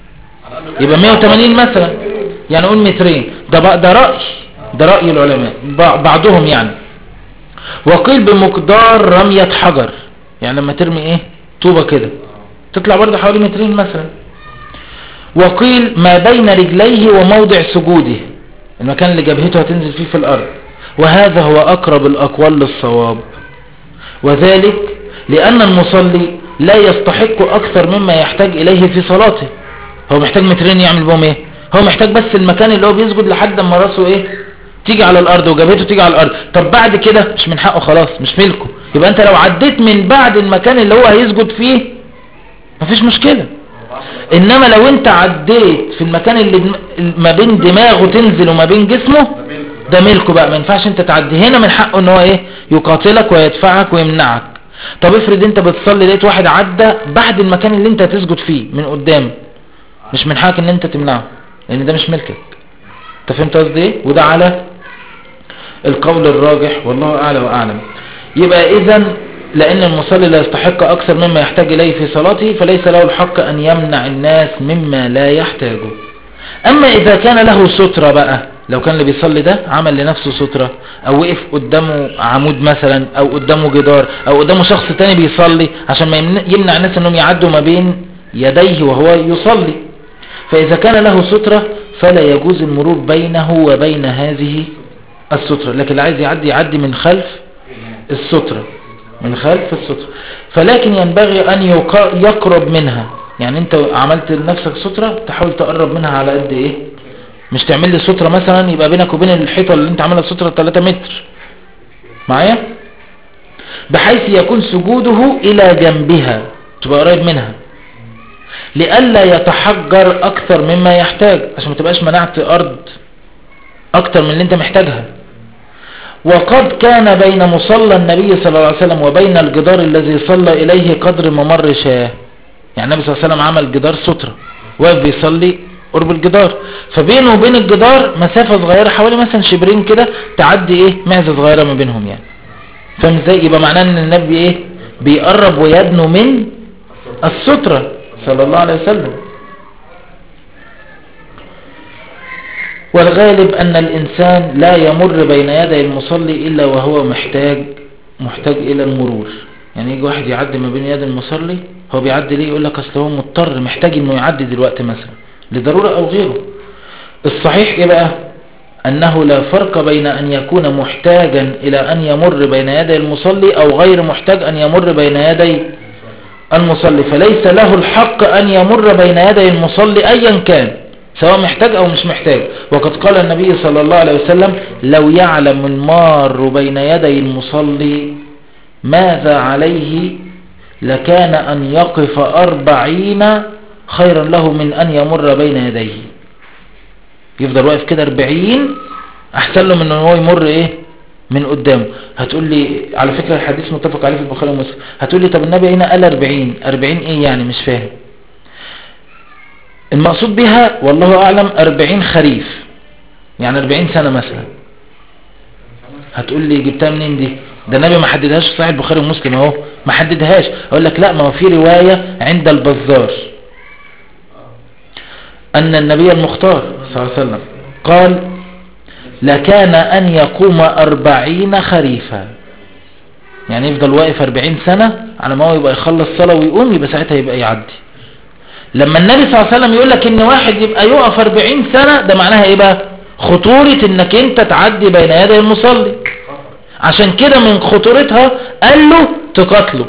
يبقى 180 مثلا يعني نقول مترين ده بقى ده رأي ده رأي العلماء بع- بعضهم يعني وقيل بمقدار رمية حجر يعني لما ترمي ايه طوبة كده تطلع برضه حوالي مترين مثلا وقيل ما بين رجليه وموضع سجوده المكان اللي جبهته هتنزل فيه في الأرض وهذا هو أقرب الأقوال للصواب وذلك لأن المصلي لا يستحق أكثر مما يحتاج إليه في صلاته هو محتاج مترين يعمل بهم ايه هو محتاج بس المكان اللي هو بيسجد لحد ما راسه ايه تيجي على الارض وجبهته تيجي على الارض طب بعد كده مش من حقه خلاص مش ملكه يبقى انت لو عديت من بعد المكان اللي هو هيسجد فيه مفيش مشكلة انما لو انت عديت في المكان اللي دم- ما بين دماغه تنزل وما بين جسمه ده ملكه بقى ما ينفعش انت تعدي هنا من حقه ان هو ايه يقاتلك ويدفعك ويمنعك طب افرض انت بتصلي لقيت واحد عدى بعد المكان اللي انت هتسجد فيه من قدام مش من حقك ان انت تمنعه لان ده مش ملكك انت فهمت قصدي ايه وده على القول الراجح والله اعلى واعلم يبقى اذا لان المصلي لا يستحق اكثر مما يحتاج اليه في صلاته فليس له الحق ان يمنع الناس مما لا يحتاجه اما اذا كان له سترة بقى لو كان اللي بيصلي ده عمل لنفسه سترة او وقف قدامه عمود مثلا او قدامه جدار او قدامه شخص تاني بيصلي عشان ما يمن- يمنع الناس انهم يعدوا ما بين يديه وهو يصلي فاذا كان له سترة فلا يجوز المرور بينه وبين هذه السترة لكن اللي عايز يعدي يعدي من خلف السترة من خلف السترة فلكن ينبغي أن يقا- يقرب منها يعني انت عملت لنفسك سترة تحاول تقرب منها على قد ايه مش تعمل لي سترة مثلا يبقى بينك وبين الحيطة اللي انت عاملها سترة 3 متر معايا بحيث يكون سجوده الى جنبها تبقى قريب منها لئلا يتحجر اكثر مما يحتاج عشان ما تبقاش منعت ارض اكتر من اللي انت محتاجها وقد كان بين مصلى النبي صلى الله عليه وسلم وبين الجدار الذي صلى إليه قدر ممر شاه يعني النبي صلى الله عليه وسلم عمل جدار سترة واقف بيصلي قرب الجدار فبينه وبين الجدار مسافة صغيرة حوالي مثلا شبرين كده تعدي ايه معزة صغيرة ما بينهم يعني فاهم ازاي يبقى معناه ان النبي ايه بيقرب ويدنو من السترة صلى الله عليه وسلم والغالب أن الإنسان لا يمر بين يدي المصلي إلا وهو محتاج محتاج إلى المرور يعني يجي واحد يعدي ما بين يد المصلي هو بيعدي ليه يقول لك أصل هو مضطر محتاج إنه يعدي دلوقتي مثلا لضرورة أو غيره الصحيح إيه بقى أنه لا فرق بين أن يكون محتاجا إلى أن يمر بين يدي المصلي أو غير محتاج أن يمر بين يدي المصلي فليس له الحق أن يمر بين يدي المصلي أيا كان سواء محتاج أو مش محتاج وقد قال النبي صلى الله عليه وسلم لو يعلم المار بين يدي المصلي ماذا عليه لكان أن يقف أربعين خيرا له من أن يمر بين يديه يفضل واقف كده أربعين أحسن له من أن هو يمر إيه من قدامه هتقول لي على فكرة الحديث متفق عليه في البخاري ومسلم هتقول لي طب النبي هنا قال 40 40 ايه يعني مش فاهم المقصود بها والله اعلم 40 خريف يعني 40 سنة مثلا هتقول لي جبتها منين دي ده النبي ما حددهاش في صحيح البخاري ومسلم اهو ما حددهاش اقول لك لا ما هو في رواية عند البزار ان النبي المختار صلى الله عليه وسلم قال لكان أن يقوم أربعين خريفا يعني يفضل واقف أربعين سنة على ما هو يبقى يخلص صلاة ويقوم يبقى ساعتها يبقى يعدي لما النبي صلى الله عليه وسلم يقول لك ان واحد يبقى يقف أربعين سنة ده معناها ايه بقى خطورة انك انت تعدي بين يدي المصلي عشان كده من خطورتها قال له تقاتله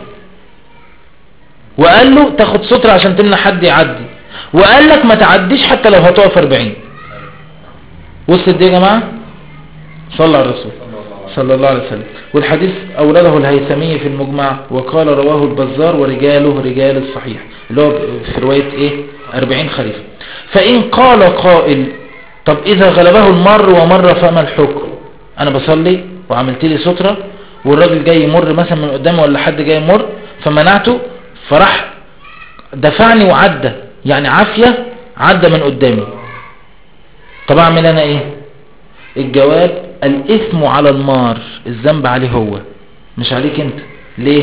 وقال له تاخد سترة عشان تمنع حد يعدي وقال لك ما تعديش حتى لو هتقف 40 وصلت دي يا جماعة صلى على الرسول صلى الله عليه وسلم والحديث أورده الهيثمي في المجمع وقال رواه البزار ورجاله رجال الصحيح اللي هو في رواية ايه 40 خريف فإن قال قائل طب إذا غلبه المر ومر فما الحكم أنا بصلي وعملت لي سترة والراجل جاي يمر مثلا من قدامي ولا حد جاي يمر فمنعته فراح دفعني وعدى يعني عافية عدى من قدامي طب اعمل انا ايه الجواب الاثم على المار الذنب عليه هو مش عليك انت ليه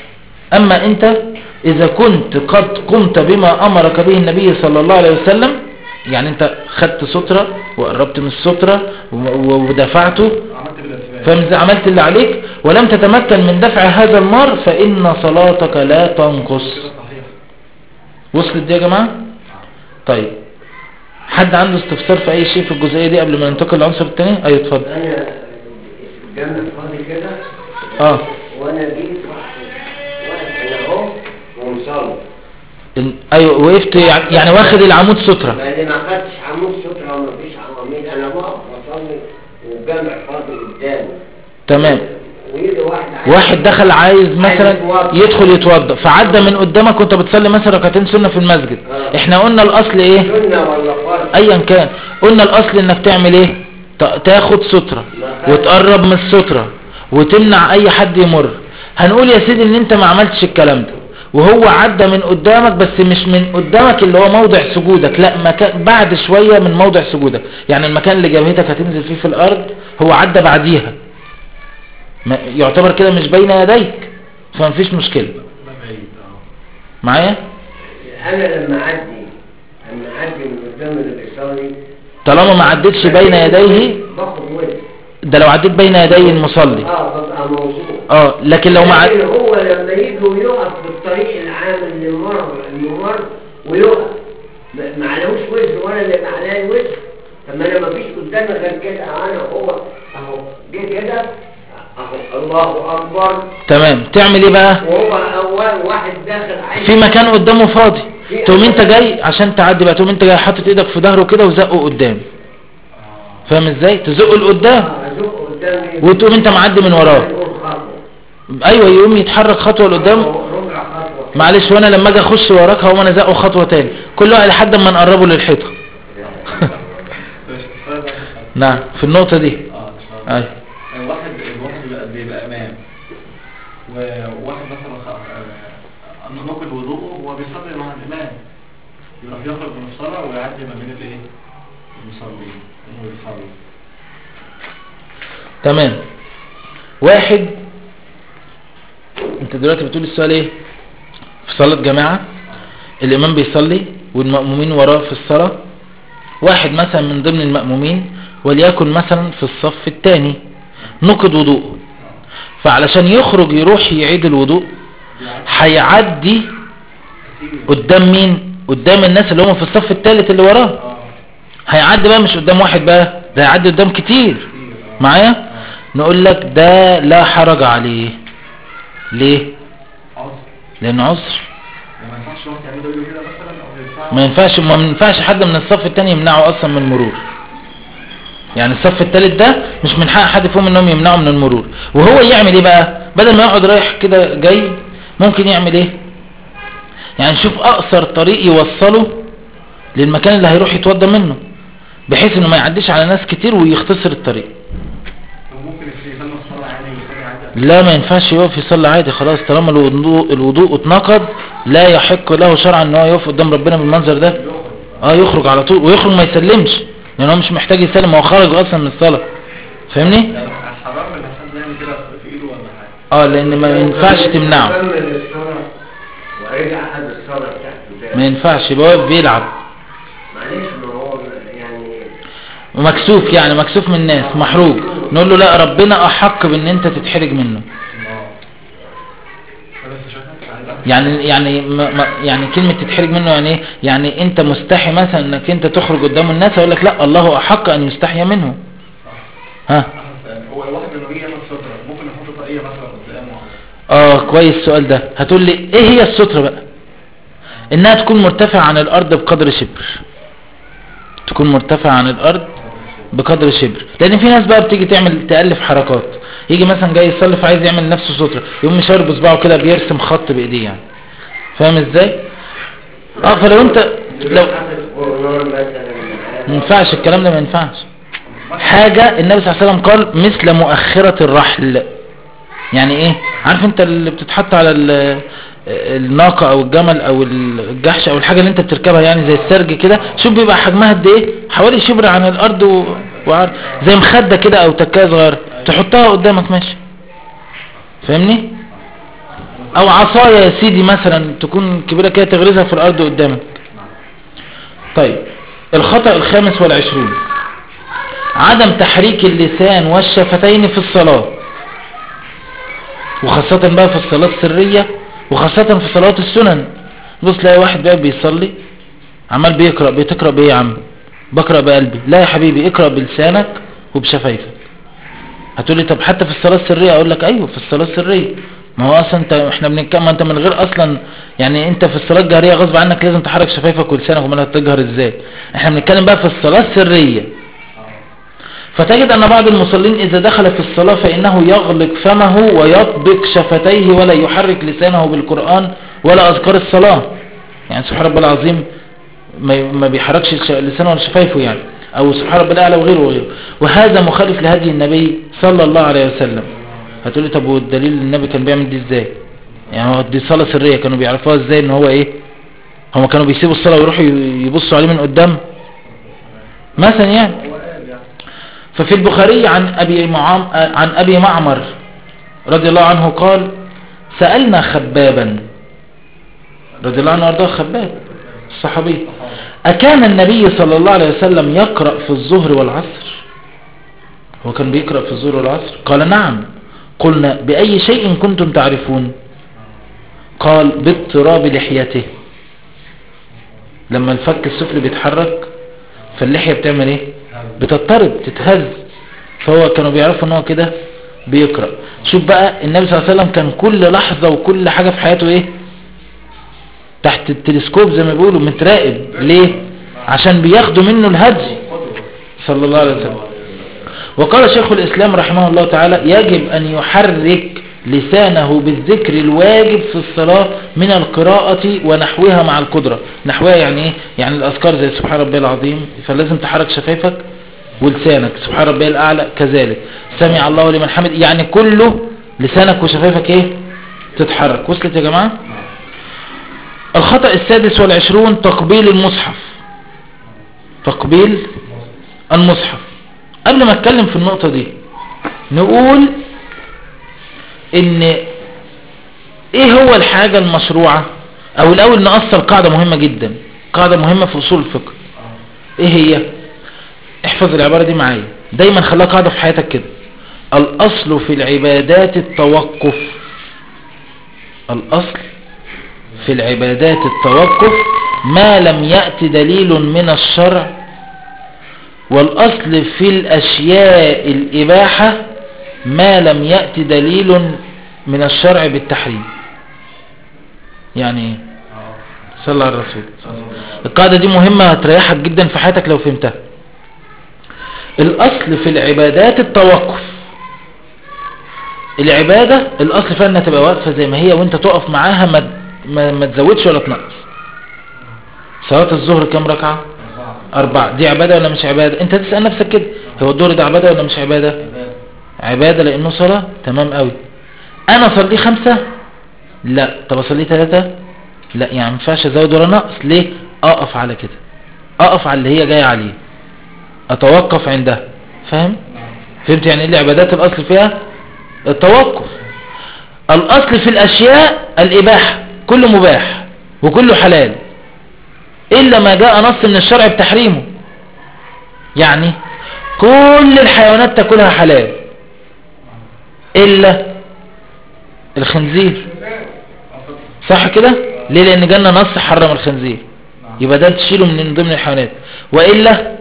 اما انت اذا كنت قد قمت بما امرك به النبي صلى الله عليه وسلم يعني انت خدت سترة وقربت من السترة ودفعته عملت بالاسباب فاهم ازاي عملت اللي عليك ولم تتمكن من دفع هذا المار فان صلاتك لا تنقص كده صحيح وصلت دي يا جماعة طيب حد عنده استفسار في اي شيء في الجزئية دي قبل ما ننتقل للعنصر الثاني ايوه اتفضل انا الجنة فاضي كده اه وانا جيت واحد واقف انا اهو ومصلي إن- ايوه وقفت يعني يعني واخد العمود سترة لان ما خدتش عمود سترة وما فيش عواميد انا بقف بصلي والجامع فاضي قدامي تمام ويجي واحد عايز- واحد دخل عايز مثلا يتوضى. يدخل يتوضا فعدى من قدامك وانت بتصلي مثلا ركعتين سنة في المسجد آه. احنا قلنا الاصل ايه سنة ولا فرض ايا كان قلنا الاصل انك تعمل ايه ت- تاخد سترة وتقرب من السترة وتمنع اي حد يمر هنقول يا سيدي ان انت ما عملتش الكلام ده وهو عدى من قدامك بس مش من قدامك اللي هو موضع سجودك لا مكان بعد شوية من موضع سجودك يعني المكان اللي جبهتك هتنزل فيه في الارض هو عدى بعديها ما- يعتبر كده مش بين يديك فمفيش مشكلة ما بعيد اه معايا انا لما اعدي لما اعدي من قدام اللي بيصلي طالما ما عدتش بين يديه باخد وجه ده لو عديت بين يدي المصلي اه ببقى موضوع اه لكن لو ما عد... لكن هو لما يجي ويقف في الطريق العام اللي مر الممر ويقف ما- ما عليهوش وزن ولا اللي عليه وزن طب ما انا ما فيش قدامي غير كده انا هو اهو جه كده اهو الله اكبر تمام تعمل ايه بقى وهو اول واحد داخل عايز في مكان قدامه فاضي تقوم انت جاي عشان تعدي بقى تقوم انت جاي حاطط ايدك في ظهره كده وزقه قدام فاهم ازاي تزقه لقدام ازق قدامي وتقوم انت معدي من وراه يقول خطوة. ايوه يقوم يتحرك خطوه لقدام ربع خطوه معلش وانا لما اجي اخش وراك هقوم انا زقه خطوه تاني كل واحد لحد ما نقربه للحيطه نعم في النقطه دي اه إن شاء الله. ايوه واحد الواحد بيبقى, بيبقى امام وواحد مثلا خ- آه، نقل وضوءه وهو بيصلي مع الامام يروح يخرج من الصلاه ويعدي ما بين الايه المصلين انه يصلي تمام واحد انت دلوقتي بتقول السؤال ايه في صلاة جماعة الامام بيصلي والمأمومين وراه في الصلاة واحد مثلا من ضمن المأمومين وليكن مثلا في الصف الثاني نقض وضوءه فعلشان يخرج يروح يعيد الوضوء هيعدي قدام مين قدام الناس اللي هم في الصف الثالث اللي وراه اه هيعدي بقى مش قدام واحد بقى ده هيعدي قدام كتير معايا نقول لك ده لا حرج عليه ليه عذر لان عذر ما ينفعش واحد يعمل له كده مثلا او يدفعه ما ينفعش ما ينفعش حد من الصف التاني يمنعه اصلا من المرور يعني الصف التالت ده مش من حق حد فيهم انهم يمنعوا من المرور وهو يعمل ايه بقى بدل ما يقعد رايح كده جاي ممكن يعمل ايه يعني شوف اقصر طريق يوصله للمكان اللي هيروح يتوضى منه بحيث انه ما يعديش على ناس كتير ويختصر الطريق وممكن يصلي الصلاة عادي ويصلي عادي لا ما ينفعش يقف يصلي عادي خلاص طالما الوضوء, الوضوء اتنقض لا يحق له شرعا ان هو يقف قدام ربنا بالمنظر ده اه يخرج على طول ويخرج ما يسلمش لان هو مش محتاج يسلم هو خرج اصلا من الصلاة فاهمني يعني حرام ان الانسان يعمل كده في ايده ولا حاجة اه لان ما ينفعش تمنعه كمل الصلاة ورجع أخذ الصلاة بتاعته ما تاني ينفعش يبقى واقف بيلعب معلش ما هو يعني ومكسوف يعني مكسوف من الناس محروج نقول له لا ربنا احق بان انت تتحرج منه بس شوفها يعني يعني ما ما يعني كلمة تتحرج منه يعني ايه يعني انت مستحي مثلا انك انت تخرج قدام الناس اقول لك لا الله احق ان يستحي منه ها هو الواحد لما بيجي يعمل سترة ممكن يحط طاقية مثلا قدامه اه كويس السؤال ده هتقول لي ايه هي السترة بقى انها تكون مرتفعة عن الارض بقدر شبر تكون مرتفعة عن الارض بقدر شبر لان في ناس بقى بتيجي تعمل تألف حركات يجي مثلا جاي يصلي فعايز يعمل نفسه سترة يقوم مشاور بصباعه كده بيرسم خط بايديه يعني فاهم ازاي اه فلو انت لو حاطط قرآن مثلا ما ينفعش الكلام ده ما ينفعش حاجة النبي صلى الله عليه وسلم قال مثل مؤخرة الرحل يعني ايه عارف انت اللي بتتحط على ال- الناقة او الجمل او الجحش او الحاجة اللي انت بتركبها يعني زي السرج كده شوف بيبقى حجمها قد ايه حوالي شبر عن الارض و... وعرض زي مخدة كده او تكاية صغيرة تحطها قدامك ماشي فاهمني او عصاية يا سيدي مثلا تكون كبيرة كده تغرزها في الارض قدامك طيب الخطأ الخامس والعشرون عدم تحريك اللسان والشفتين في الصلاة وخاصة بقى في الصلاة السرية وخاصة في صلاة السنن بص تلاقي واحد بقى بيصلي عمال بيقرأ بتقرأ بإيه يا عم بقرأ بقلبي لا يا حبيبي اقرأ بلسانك وبشفايفك هتقول لي طب حتى في الصلاة السرية اقول لك ايوه في الصلاة السرية ما هو اصلا انت احنا بنتكلم ما انت من غير اصلا يعني انت في الصلاة الجهرية غصب عنك لازم تحرك شفايفك ولسانك وما تجهر ازاي احنا بنتكلم بقى في الصلاة السرية فتجد أن بعض المصلين إذا دخل في الصلاة فإنه يغلق فمه ويطبق شفتيه ولا يحرك لسانه بالقرآن ولا أذكار الصلاة يعني سبحان رب العظيم ما ما بيحركش الش- لسانه ولا شفايفه يعني أو سبحان رب الأعلى وغيره وغيره وهذا مخالف لهدي النبي صلى الله عليه وسلم هتقولي طب والدليل النبي كان بيعمل دي ازاي يعني هو دي صلاة سرية كانوا بيعرفوها ازاي ان هو ايه هما كانوا بيسيبوا الصلاة ويروحوا ي- يبصوا عليه من قدام مثلا يعني ففي البخاري عن أبي, معام عن أبي معمر رضي الله عنه قال سألنا خبابا رضي الله عنه وارضاه خباب الصحابي أكان النبي صلى الله عليه وسلم يقرأ في الظهر والعصر هو كان بيقرأ في الظهر والعصر قال نعم قلنا بأي شيء كنتم تعرفون قال باضطراب لحيته لما الفك السفلي بيتحرك فاللحية بتعمل ايه بتضطرب تتهز فهو كانوا بيعرفوا ان هو كده بيقرأ شوف بقى النبي صلى الله عليه وسلم كان كل لحظة وكل حاجة في حياته ايه تحت التلسكوب زي ما بيقولوا متراقب ليه عشان بياخدوا منه الهدي صلى الله عليه وسلم وقال شيخ الإسلام رحمه الله تعالى يجب أن يحرك لسانه بالذكر الواجب في الصلاة من القراءة ونحوها مع القدرة نحوها يعني ايه يعني الأذكار زي سبحان ربي العظيم فلازم تحرك شفايفك ولسانك سبحان ربي الأعلى كذلك سمع الله لمن حمد يعني كله لسانك وشفايفك ايه تتحرك وصلت يا جماعة الخطأ السادس والعشرون تقبيل المصحف تقبيل المصحف قبل ما اتكلم في النقطة دي نقول ان ايه هو الحاجة المشروعة او الاول نأصل قاعدة مهمة جدا قاعدة مهمة في اصول الفقه ايه هي احفظ العبارة دي معايا دايما خليها قاعدة في حياتك كده الاصل في العبادات التوقف الاصل في العبادات التوقف ما لم يأتي دليل من الشرع والأصل في الأشياء الإباحة ما لم يأتي دليل من الشرع بالتحريم يعني ايه صلى على الرسول القاعدة دي مهمة هتريحك جدا في حياتك لو فهمتها الأصل في العبادات التوقف العبادة الاصل فيها انها تبقى واقفة زي ما هي وانت تقف معاها ما, ما, ما تزودش ولا تنقص صلاة الظهر كم ركعة اربعة دي عبادة ولا مش عبادة انت تسأل نفسك كده هو الظهر ده عبادة ولا مش عبادة عبادة لانه صلاة تمام قوي انا اصلي خمسة لا طب اصلي ثلاثة لا يعني ما ينفعش ازود ولا نقص ليه اقف على كده اقف على اللي هي جاية عليه اتوقف عندها فاهم فهمت يعني ايه العبادات الاصل فيها التوقف الاصل في الاشياء الاباحة كله مباح وكله حلال الا ما جاء نص من الشرع بتحريمه يعني كل الحيوانات تاكلها حلال الا الخنزير صح كده ليه لان جالنا نص حرم الخنزير يبقى ده تشيله من ضمن الحيوانات والا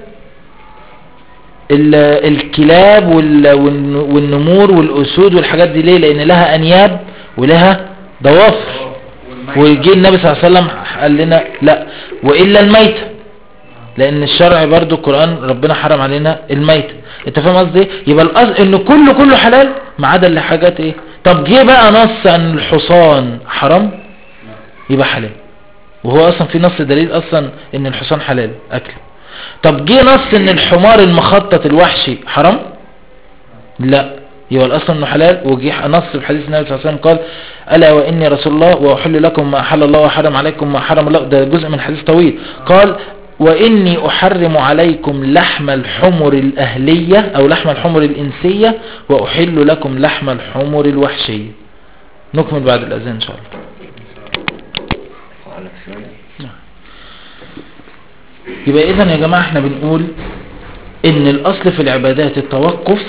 ال- الكلاب وال- والن- والنمور والاسود والحاجات دي ليه لان لها انياب ولها ضوافر ويجي النبي صلى الله عليه وسلم قال لنا لا والا الميتة لان الشرع برضو القرآن ربنا حرم علينا الميتة انت فاهم قصدي ايه يبقى الأصل ان كله كله حلال ما عدا اللي حاجات ايه طب جه بقى نص ان الحصان حرام يبقى حلال وهو اصلا في نص دليل اصلا ان الحصان حلال اكله طب جه نص ان الحمار المخطط الوحشي حرام لا يبقى الاصل انه حلال وجه نص في حديث النبي صلى الله عليه وسلم قال الا واني رسول الله واحل لكم ما احل الله وحرم عليكم ما حرم الله ده جزء من حديث طويل قال واني احرم عليكم لحم الحمر الاهليه او لحم الحمر الانسيه واحل لكم لحم الحمر الوحشيه نكمل بعد الاذان ان شاء الله على شوية يبقى اذا يا جماعة احنا بنقول ان الاصل في العبادات التوقف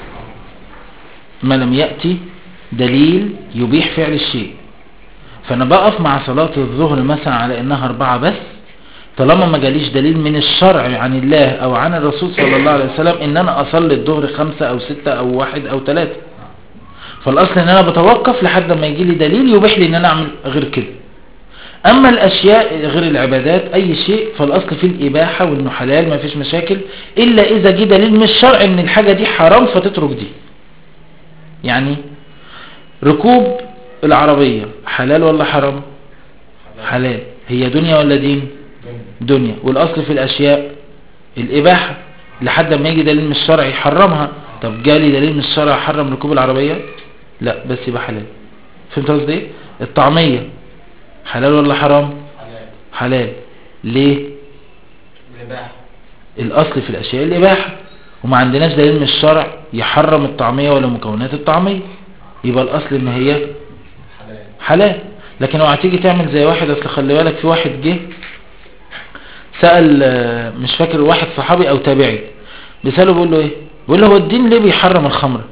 ما لم يأتي دليل يبيح فعل الشيء فانا بقف مع صلاة الظهر مثلا على انها اربعة بس طالما ما جاليش دليل من الشرع عن الله او عن الرسول صلى الله عليه وسلم ان انا اصلي الظهر خمسة او ستة او واحد او ثلاثة فالاصل ان انا بتوقف لحد ما يجي لي دليل يبيح لي ان انا اعمل غير كده اما الاشياء غير العبادات اي شيء فالاصل فيه الاباحة وانه حلال ما فيش مشاكل الا اذا جه دليل من الشرع ان الحاجة دي حرام فتترك دي يعني ركوب العربية حلال ولا حرام حلال هي دنيا ولا دين دنيا والاصل في الاشياء الاباحة لحد ما يجي دليل من الشرع يحرمها طب جالي دليل من الشرع يحرم ركوب العربية لا بس يبقى حلال فهمت قصدي ايه الطعمية حلال ولا حرام حلال ليه الإباحة الاصل في الاشياء الاباحة وما عندناش دليل من الشرع يحرم الطعمية ولا مكونات الطعمية يبقى الاصل ان هي حلال حلال لكن لو هتيجي تعمل زي واحد اصل خلي بالك في واحد جه سأل آه، مش فاكر واحد صحابي او تابعي بيسأله بيقول له ايه بيقول له هو الدين ليه بيحرم الخمر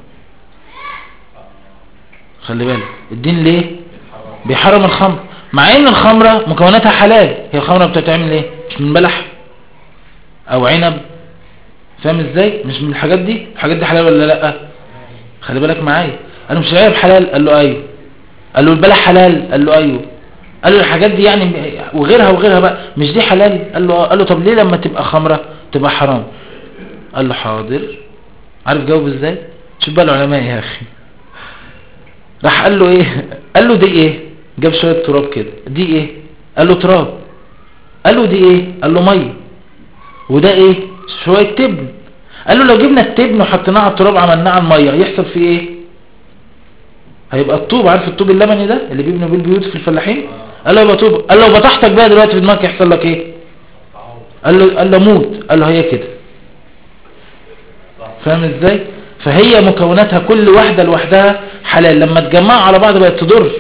خلي بالك الدين ليه بيحرم الخمر مع ان الخمرة مكوناتها حلال هي الخمرة بتتعمل ايه مش من بلح او عنب فاهم ازاي مش من الحاجات دي الحاجات دي حلال ولا لا خلي بالك معايا قال له مش العنب حلال قال له ايوه قال له البلح حلال قال له ايوه قال له الحاجات دي يعني وغيرها وغيرها بقى مش دي حلال قال له آه. قال له طب ليه لما تبقى خمرة تبقى حرام قال له حاضر عارف جاوب ازاي شوف بقى العلماء يا اخي راح قال له ايه قال له دي ايه جاب شوية تراب كده دي ايه قال له تراب قال له دي ايه قال له مية وده ايه شوية تبن قال له لو جبنا التبن وحطيناه على التراب عملناه على المية يحصل فيه ايه هيبقى الطوب عارف الطوب اللبني ده اللي بيبنوا بيه البيوت في الفلاحين قال له يبقى طوب قال له لو بطحتك بقى دلوقتي في دماغك يحصل لك ايه قال له قال له موت قال له هي كده فاهم ازاي فهي مكوناتها كل واحدة لوحدها حلال لما تجمعها على بعض بقت تضر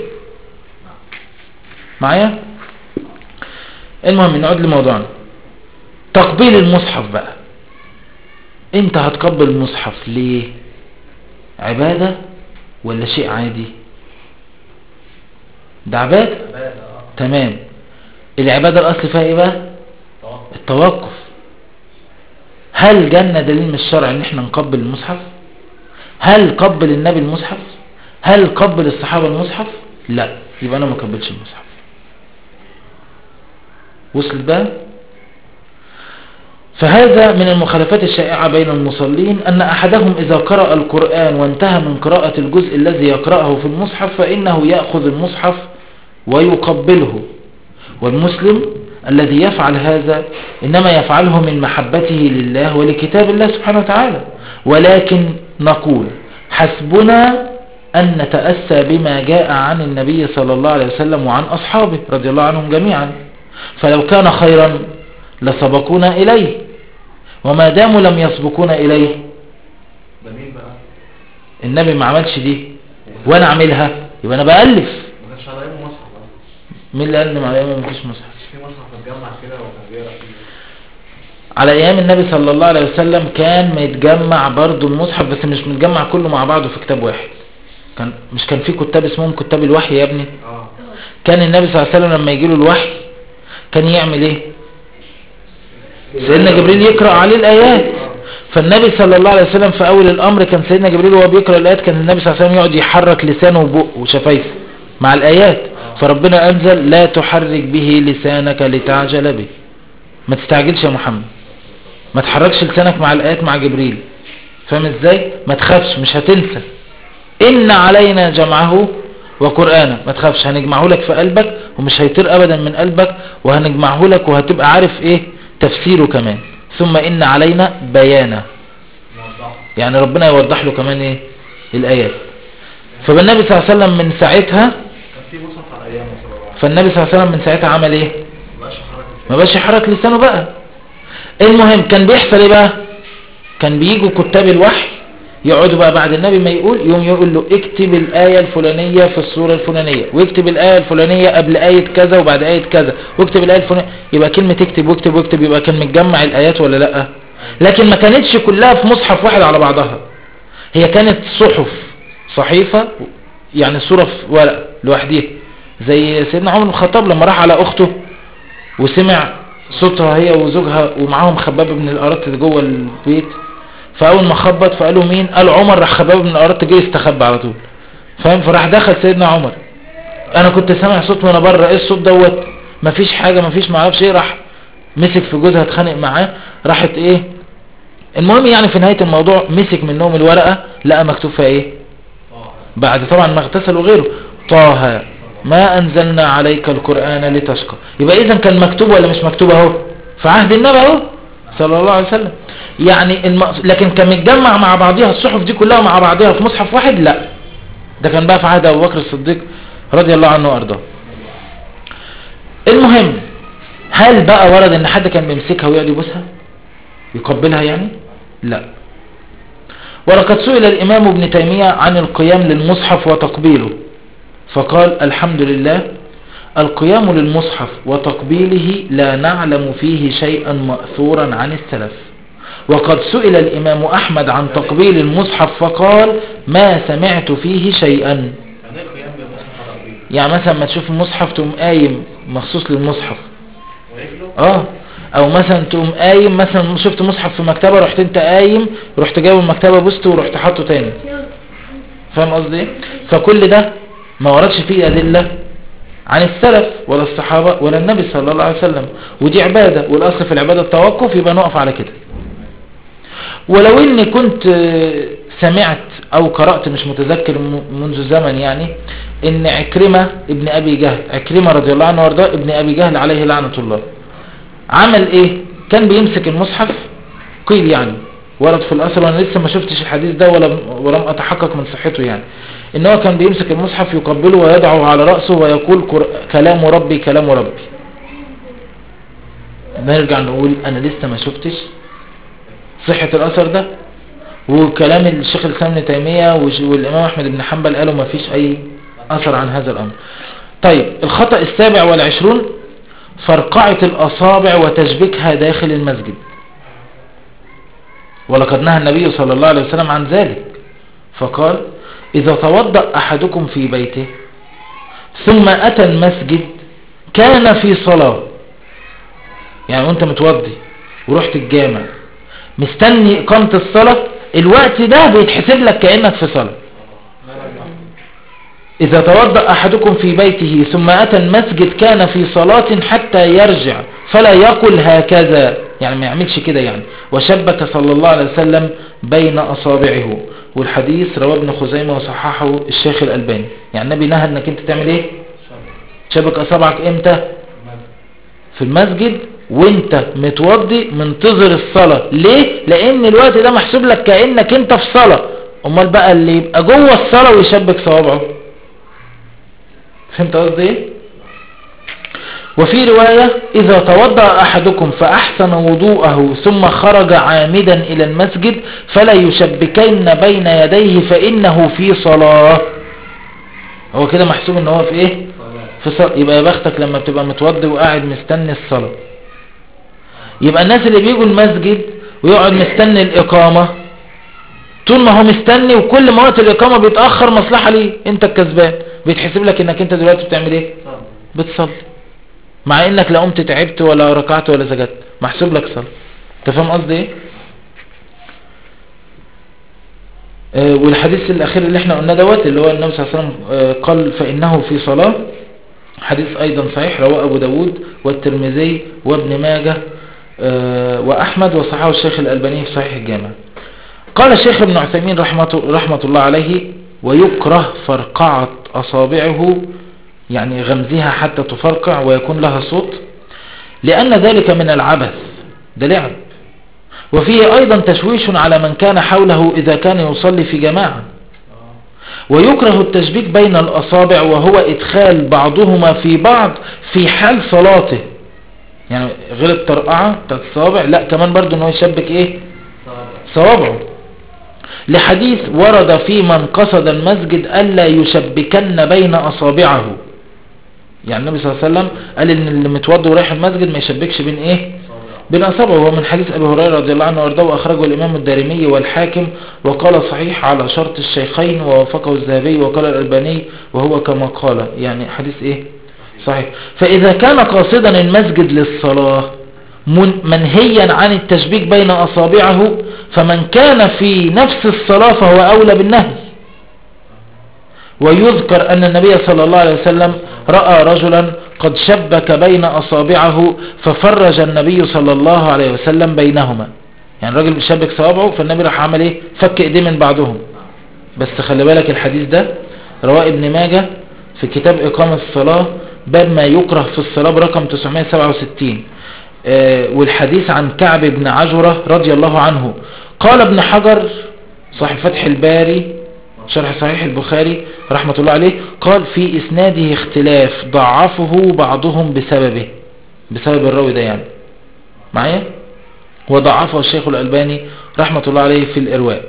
معايا المهم نعود لموضوعنا تقبيل المصحف بقى انت هتقبل المصحف ليه عبادة ولا شيء عادي ده عبادة عبادة اه تمام العبادة الاصل فيها ايه بقى توقف التوقف هل جالنا دليل من الشرع ان احنا نقبل المصحف هل قبل النبي المصحف هل قبل الصحابة المصحف لا يبقى انا ما قبلش المصحف وصلت بقى فهذا من المخالفات الشائعة بين المصلين أن أحدهم إذا قرأ القرآن وانتهى من قراءة الجزء الذي يقرأه في المصحف فإنه يأخذ المصحف ويقبله والمسلم الذي يفعل هذا إنما يفعله من محبته لله ولكتاب الله سبحانه وتعالى ولكن نقول حسبنا أن نتأسى بما جاء عن النبي صلى الله عليه وسلم وعن أصحابه رضي الله عنهم جميعا فلو كان خيرا لسبقونا إليه وما داموا لم يسبقونا إليه ده مين بقى؟ النبي ما عملش دي وأنا أعملها يبقى أنا بألف ما كانش على ايامه مصحف اصلا مين اللي قال لي على ما فيش مصحف مش في مصحف متجمع كده وكان بيقرا فيه على ايام النبي صلى الله عليه وسلم كان متجمع برضو المصحف بس مش متجمع كله مع بعضه في كتاب واحد كان مش كان في كتاب اسمهم كتاب الوحي يا ابني اه كان النبي صلى الله عليه وسلم لما يجي له الوحي كان يعمل ايه سيدنا جبريل يقرأ عليه الآيات فالنبي صلى الله عليه وسلم في أول الأمر كان سيدنا جبريل وهو بيقرأ الآيات كان النبي صلى الله عليه وسلم يقعد يحرك لسانه وبقه وشفايفه مع الآيات فربنا أنزل لا تحرك به لسانك لتعجل به ما تستعجلش يا محمد ما تحركش لسانك مع الآيات مع جبريل فاهم ازاي ما تخافش مش هتنسى إن علينا جمعه وقرآنه ما تخافش هنجمعه لك في قلبك ومش هيطير أبدا من قلبك وهنجمعه لك وهتبقى عارف ايه تفسيره كمان ثم إن علينا بيانه موضحه يعني ربنا يوضح له كمان ايه الآيات فالنبي صلى الله عليه وسلم من ساعتها كان في مصحف على ايامه صلى الله عليه وسلم فالنبي صلى الله عليه وسلم من ساعتها عمل ايه ما بقاش حركه ما بقاش يحرك لسانه بقى المهم كان بيحصل ايه بقى كان بيجوا كتاب الوحي يقعدوا بقى بعد النبي ما يقول يوم يقول له اكتب الآية الفلانية في السورة الفلانية واكتب الآية الفلانية قبل آية كذا وبعد آية كذا واكتب الآية الفلانية يبقى كلمة اكتب واكتب واكتب يبقى كان متجمع الآيات ولا لا لكن ما كانتش كلها في مصحف واحد على بعضها هي كانت صحف صحيفة يعني صورة في ورق لوحديها زي سيدنا عمر بن الخطاب لما راح على أخته وسمع صوتها هي وزوجها ومعاهم خباب بن الأرط جوه البيت فأول ما خبط فقالوا مين قال عمر راح خباب بن الأرط جه استخبى على طول فاهم فراح دخل سيدنا عمر انا كنت سامع صوت وانا بره ايه الصوت دوت مفيش حاجة مفيش معرفش ايه راح مسك في جوزها اتخانق معاه راحت ايه المهم يعني في نهاية الموضوع مسك منهم الورقة لقى مكتوب فيها ايه بعد طبعا ما اغتسل وغيره طه ما انزلنا عليك القرآن لتشقى يبقى اذا كان مكتوب ولا مش مكتوب اهو في عهد النبي اهو صلى الله عليه وسلم يعني الم... لكن كان متجمع مع بعضها الصحف دي كلها مع بعضها في مصحف واحد لا ده كان بقى في عهد ابو بكر الصديق رضي الله عنه وارضاه المهم هل بقى ورد ان حد كان بيمسكها ويقعد يبوسها يقبلها يعني لا ولقد سئل الامام ابن تيمية عن القيام للمصحف وتقبيله فقال الحمد لله القيام للمصحف وتقبيله لا نعلم فيه شيئا مأثورا عن السلف وقد سئل الإمام أحمد عن تقبيل المصحف فقال ما سمعت فيه شيئا يعني ايه القيام بالمصحف العربي يعني مثلا ما تشوف المصحف تقوم قايم مخصوص للمصحف ويجلو اه او مثلا تقوم قايم مثلا شفت مصحف في مكتبة رحت انت قايم رحت جايب المكتبة بوسته ورحت حاطه تاني فاهم قصدي ايه فكل ده ما وردش فيه ادلة عن السلف ولا الصحابة ولا النبي صلى الله عليه وسلم ودي عبادة والاصل في العبادة التوقف يبقى نقف على كده ولو اني كنت آه، سمعت او قرأت مش متذكر م- منذ زمن يعني ان عكرمة ابن ابي جهل عكرمة رضي الله عنه وارضاه ابن ابي جهل عليه لعنة الله عمل ايه كان بيمسك المصحف قيل يعني ورد في الاثر وانا لسه ما شفتش الحديث ده ولا ولم اتحقق من صحته يعني ان هو كان بيمسك المصحف يقبله ويضعه على رأسه ويقول كر- كلام ربي كلام ربي نرجع نقول انا لسه ما شفتش صحة الاثر ده وكلام الشيخ الاسلام ابن تيمية وش- والامام احمد بن حنبل قالوا ما فيش اي اثر عن هذا الامر طيب الخطأ السابع والعشرون فرقعة الاصابع وتشبيكها داخل المسجد ولقد نهى النبي صلى الله عليه وسلم عن ذلك فقال إذا توضأ أحدكم في بيته ثم أتى المسجد كان في صلاة يعني وانت متوضي ورحت الجامع مستني إقامة الصلاة الوقت ده بيتحسب لك كأنك في صلاة إذا توضأ أحدكم في بيته ثم أتى المسجد كان في صلاة حتى يرجع فلا يقل هكذا يعني ما يعملش كده يعني وشبك صلى الله عليه وسلم بين أصابعه والحديث رواه ابن خزيمة وصححه الشيخ الألباني يعني النبي نهى انك انت تعمل ايه تشبك أصابعك امتى في المسجد وانت متوضي منتظر الصلاة ليه لان الوقت ده محسوب لك كأنك انت في صلاة امال بقى اللي يبقى جوه الصلاة ويشبك صوابعه فهمت قصدي ايه وفي رواية إذا توضأ أحدكم فأحسن وضوءه ثم خرج عامدا إلى المسجد فلا يشبكين بين يديه فإنه في صلاة هو كده محسوب ان هو في ايه في صلاة يبقى يا بختك لما بتبقى متوضي وقاعد مستني الصلاة يبقى الناس اللي بيجوا المسجد ويقعد مستني الإقامة طول ما هو مستني وكل ما وقت الإقامة بيتأخر مصلحة ليه انت الكسبان بيتحسب لك انك انت دلوقتي بتعمل ايه بتصلي مع انك لا قمت تعبت ولا ركعت ولا سجدت محسوب لك صلاة انت فاهم قصدي ايه آه والحديث الاخير اللي احنا قلنا دوت اللي هو النبي صلى الله عليه وسلم آه قال فانه في صلاة حديث ايضا صحيح رواه ابو داود والترمذي وابن ماجه آه واحمد وصححه الشيخ الالباني في صحيح الجامع قال الشيخ ابن عثيمين رحمة, رحمة الله عليه ويكره فرقعة اصابعه يعني غمزها حتى تفرقع ويكون لها صوت لأن ذلك من العبث ده لعب وفيه أيضا تشويش على من كان حوله إذا كان يصلي في جماعة ويكره التشبيك بين الأصابع وهو إدخال بعضهما في بعض في حال صلاته يعني غير الطرقعة بتاعت الصوابع لا كمان برضو انه يشبك ايه صوابعه لحديث ورد في من قصد المسجد ألا يشبكن بين أصابعه يعني النبي صلى الله عليه وسلم قال ان اللي متوضى ورايح المسجد ما يشبكش بين ايه بين اصابعه وهو من حديث ابي هريره رضي الله عنه وارضاه واخرجه الامام الدارمي والحاكم وقال صحيح على شرط الشيخين ووافقه الذهبي وقال الالباني وهو كما قال يعني حديث ايه صحيح فاذا كان قاصدا المسجد للصلاه منهيا عن التشبيك بين اصابعه فمن كان في نفس الصلاه فهو اولى بالنهي ويذكر أن النبي صلى الله عليه وسلم رأى رجلا قد شبك بين أصابعه ففرج النبي صلى الله عليه وسلم بينهما يعني الراجل بيشبك صوابعه فالنبي راح عمل ايه فك ايديه من بعضهم بس خلي بالك الحديث ده رواه ابن ماجه في كتاب إقامة الصلاة باب ما يكره في الصلاة برقم 967 آه والحديث عن كعب بن عجرة رضي الله عنه قال ابن حجر صاحب فتح الباري شرح صحيح البخاري رحمة الله عليه قال في إسناده اختلاف ضعفه بعضهم بسببه بسبب الراوي ده يعني معايا وضعفه الشيخ الألباني رحمة الله عليه في الإرواء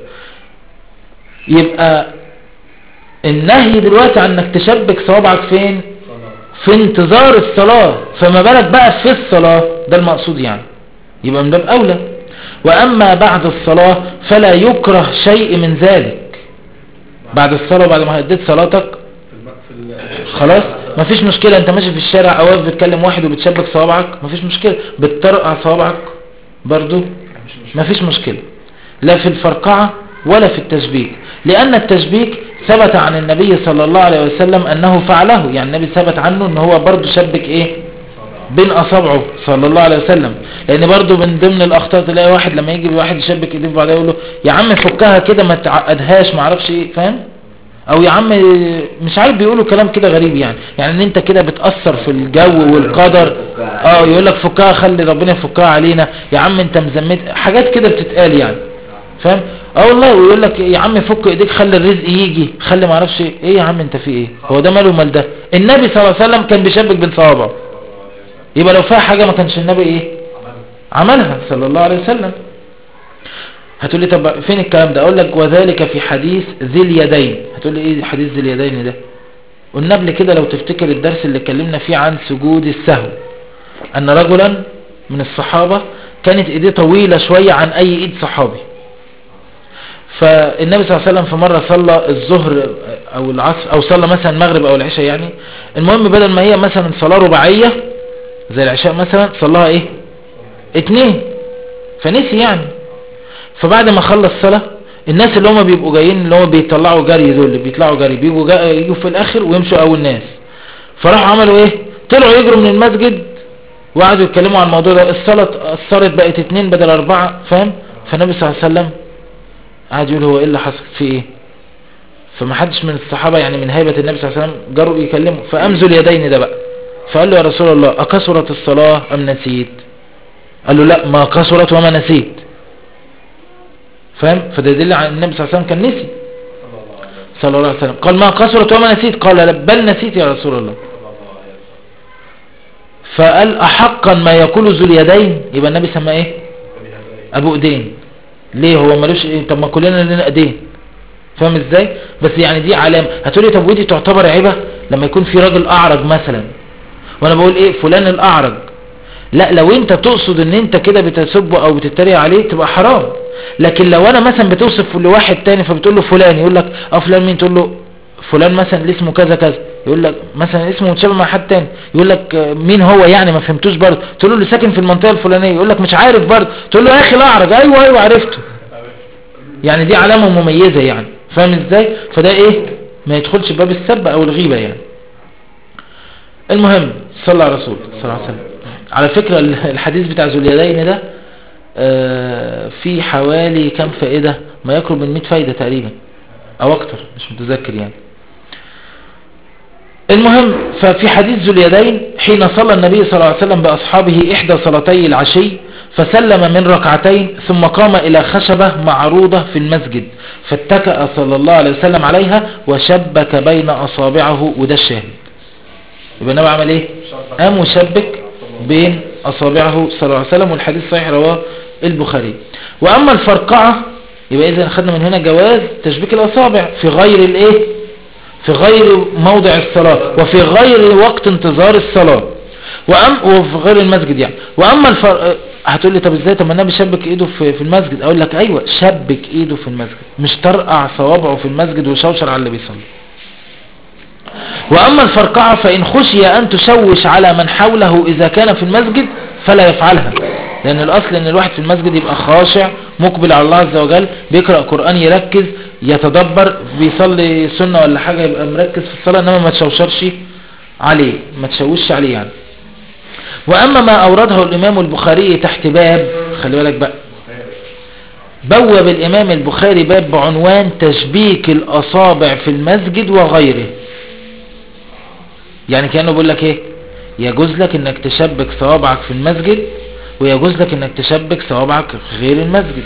يبقى النهي دلوقتي عن انك تشبك صوابعك فين في انتظار الصلاة فما بالك بقى في الصلاة ده المقصود يعني يبقى من باب أولى وأما بعد الصلاة فلا يكره شيء من ذلك بعد الصلاة بعد ما هديت صلاتك خلاص مفيش مشكلة انت ماشي في الشارع او واقف بتكلم واحد وبتشبك صوابعك مفيش مشكلة بتطرقع صوابعك برضو مفيش مشكلة لا في الفرقعة ولا في التشبيك لان التشبيك ثبت عن النبي صلى الله عليه وسلم انه فعله يعني النبي ثبت عنه ان هو برضو شبك ايه بين اصابعه صلى الله عليه وسلم لان برضو من ضمن الاخطاء تلاقي واحد لما يجي واحد يشبك ايديه بعدها يقول له يا عم فكها كده ما تعقدهاش ما اعرفش ايه فاهم او يا عم مش عارف بيقولوا كلام كده غريب يعني يعني ان انت كده بتأثر في الجو والقدر اه يقول لك فكها خلي ربنا يفكها علينا يا عم انت مزمت حاجات كده بتتقال يعني فاهم اه والله ويقول لك يا عم فك ايديك خلي الرزق يجي خلي ما اعرفش ايه ايه يا عم انت في ايه هو ده ماله مال ده النبي صلى الله عليه وسلم كان بيشبك بين صوابعه يبقى لو فيها حاجة ما كانش النبي ايه عملها صلى الله عليه وسلم هتقول لي طب فين الكلام ده اقول لك وذلك في حديث ذي اليدين هتقول لي ايه حديث ذي اليدين ده قلنا قبل كده لو تفتكر الدرس اللي اتكلمنا فيه عن سجود السهو ان رجلا من الصحابة كانت ايديه طويلة شوية عن اي ايد صحابي فالنبي صلى الله عليه وسلم في مرة صلى الظهر او العصر او صلى مثلا المغرب او العشاء يعني المهم بدل ما هي مثلا صلاة رباعية زي العشاء مثلا صلاها ايه اتنين فنسي يعني فبعد ما خلص صلاة الناس اللي هم بيبقوا جايين اللي هم بيطلعوا جري دول اللي بيطلعوا جري بيبقوا جا... يجوا في الاخر ويمشوا اول ناس فراحوا عملوا ايه طلعوا يجروا من المسجد وقعدوا يتكلموا عن الموضوع ده الصلاة أثرت بقت اتنين بدل أربعة فاهم فالنبي صلى الله عليه وسلم قعد يقول هو ايه اللي حصل في ايه فما حدش من الصحابة يعني من هيبة النبي صلى الله عليه وسلم جروا يكلموا فأمزوا اليدين ده بقى فقال له يا رسول الله أكثرت الصلاة أم نسيت قال له لا ما كثرت وما نسيت فاهم فده يدل على النبي صلى الله عليه وسلم كان نسي صلى الله عليه وسلم قال ما كثرت وما نسيت قال لا بل نسيت يا رسول الله فقال أحقا ما يقول ذو اليدين يبقى النبي سماه ايه ابو ايدين ليه هو ملوش ايه طب ما كلنا لنا ايدين فاهم ازاي بس يعني دي علامة هتقولي طب ودي تعتبر عيبة لما يكون في راجل اعرج مثلا وانا بقول ايه فلان الاعرج لا لو انت تقصد ان انت كده بتسبه او بتتريق عليه تبقى حرام لكن لو انا مثلا بتوصف لواحد تاني فبتقول له فلان يقول لك اه فلان مين تقول له فلان مثلا اللي اسمه كذا كذا يقول لك مثلا اسمه متشابه مع حد تاني يقول لك آه، مين هو يعني ما فهمتوش برضه تقول له اللي ساكن في المنطقه الفلانيه يقول لك مش عارف برضه تقول له يا اخي الاعرج ايوه ايوه عرفته يعني دي علامه مميزه يعني فاهم ازاي فده ايه ما يدخلش باب السب او الغيبه يعني المهم صلى على رسول صلى الله عليه وسلم على فكرة الحديث بتاع ذو اليدين ده آه، في حوالي كم فائدة ما يقرب من 100 فايدة تقريبا او اكتر مش متذكر يعني المهم ففي حديث ذو اليدين حين صلى النبي صلى الله عليه وسلم بأصحابه إحدى صلاتي العشي فسلم من ركعتين ثم قام إلى خشبة معروضة في المسجد فاتكأ صلى الله عليه وسلم عليها وشبك بين أصابعه وده الشاهد يبقى النبي عمل ايه قام وشبك بين أصابعه صلى الله عليه وسلم والحديث صحيح رواه البخاري وأما الفرقعة يبقى إذا أخذنا من هنا جواز تشبيك الأصابع في غير الايه في غير موضع الصلاة وفي غير وقت انتظار الصلاة وأم وفي غير المسجد يعني وأما الفر... هتقول لي طب ازاي طب ما النبي شبك ايده في, في المسجد اقول لك ايوه شبك ايده في المسجد مش ترقع صوابعه في المسجد وشوشر على اللي بيصلي وأما الفرقعة فإن خشي أن تشوش على من حوله إذا كان في المسجد فلا يفعلها لأن الأصل أن الواحد في المسجد يبقى خاشع مقبل على الله عز وجل بيقرأ قرآن يركز يتدبر بيصلي سنة ولا حاجة يبقى مركز في الصلاة إنما ما تشوشرش عليه ما تشوش عليه يعني وأما ما أورده الإمام البخاري تحت باب خلي بالك بقى بوب الإمام البخاري باب بعنوان تشبيك الأصابع في المسجد وغيره يعني كأنه بيقول لك ايه يجوز لك انك تشبك صوابعك في المسجد ويجوز لك انك تشبك صوابعك في غير المسجد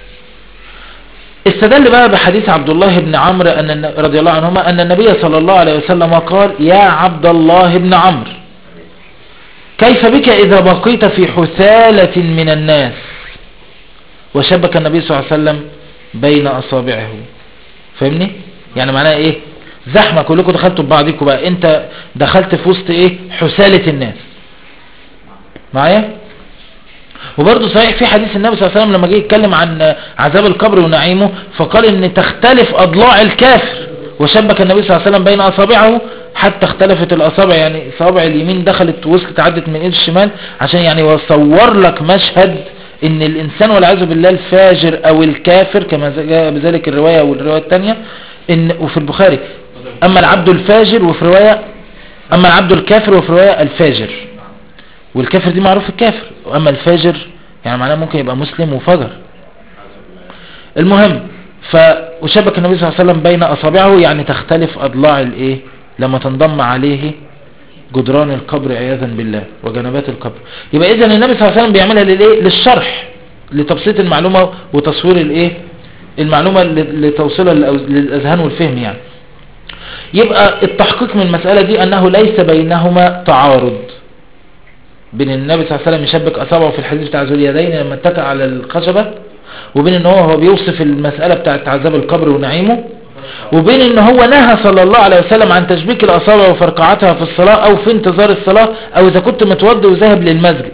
استدل بقى بحديث عبد الله بن عمرو أن الن- رضي الله عنهما أن النبي صلى الله عليه وسلم قال يا عبد الله بن عمرو كيف بك إذا بقيت في حثالة من الناس وشبك النبي صلى الله عليه وسلم بين أصابعه فاهمني يعني معناها ايه زحمة كلكم دخلتوا ببعضكم بقى انت دخلت في وسط ايه حسالة الناس معايا وبرضه صحيح في حديث النبي صلى الله عليه وسلم لما جه يتكلم عن عذاب القبر ونعيمه فقال ان تختلف اضلاع الكافر وشبك النبي صلى الله عليه وسلم بين اصابعه حتى اختلفت الاصابع يعني صابع اليمين دخلت وصلت عدت من ايد الشمال عشان يعني يصور لك مشهد ان الانسان والعياذ بالله الفاجر او الكافر كما جاء بذلك الرواية والرواية الثانية ان وفي البخاري اما العبد الفاجر وفي رواية اما العبد الكافر وفي رواية الفاجر والكافر دي معروف الكافر واما الفاجر يعني معناه ممكن يبقى مسلم وفجر المهم ف وشبك النبي صلى الله عليه وسلم بين اصابعه يعني تختلف اضلاع الايه لما تنضم عليه جدران القبر عياذا بالله وجنبات القبر يبقى اذا النبي صلى الله عليه وسلم بيعملها للايه للشرح لتبسيط المعلومة وتصوير الايه المعلومة ل- لتوصيلها للأوز- للاذهان والفهم يعني يبقى التحقيق من المسألة دي انه ليس بينهما تعارض بين النبي صلى الله عليه وسلم يشبك اصابعه في الحديث بتاع ذو اليدين لما اتكى على الخشبة وبين ان هو هو بيوصف المسألة بتاعت عذاب القبر ونعيمه وبين ان هو نهى صلى الله عليه وسلم عن تشبيك الاصابع وفرقعتها في الصلاة او في انتظار الصلاة او اذا كنت متوضي وذاهب للمسجد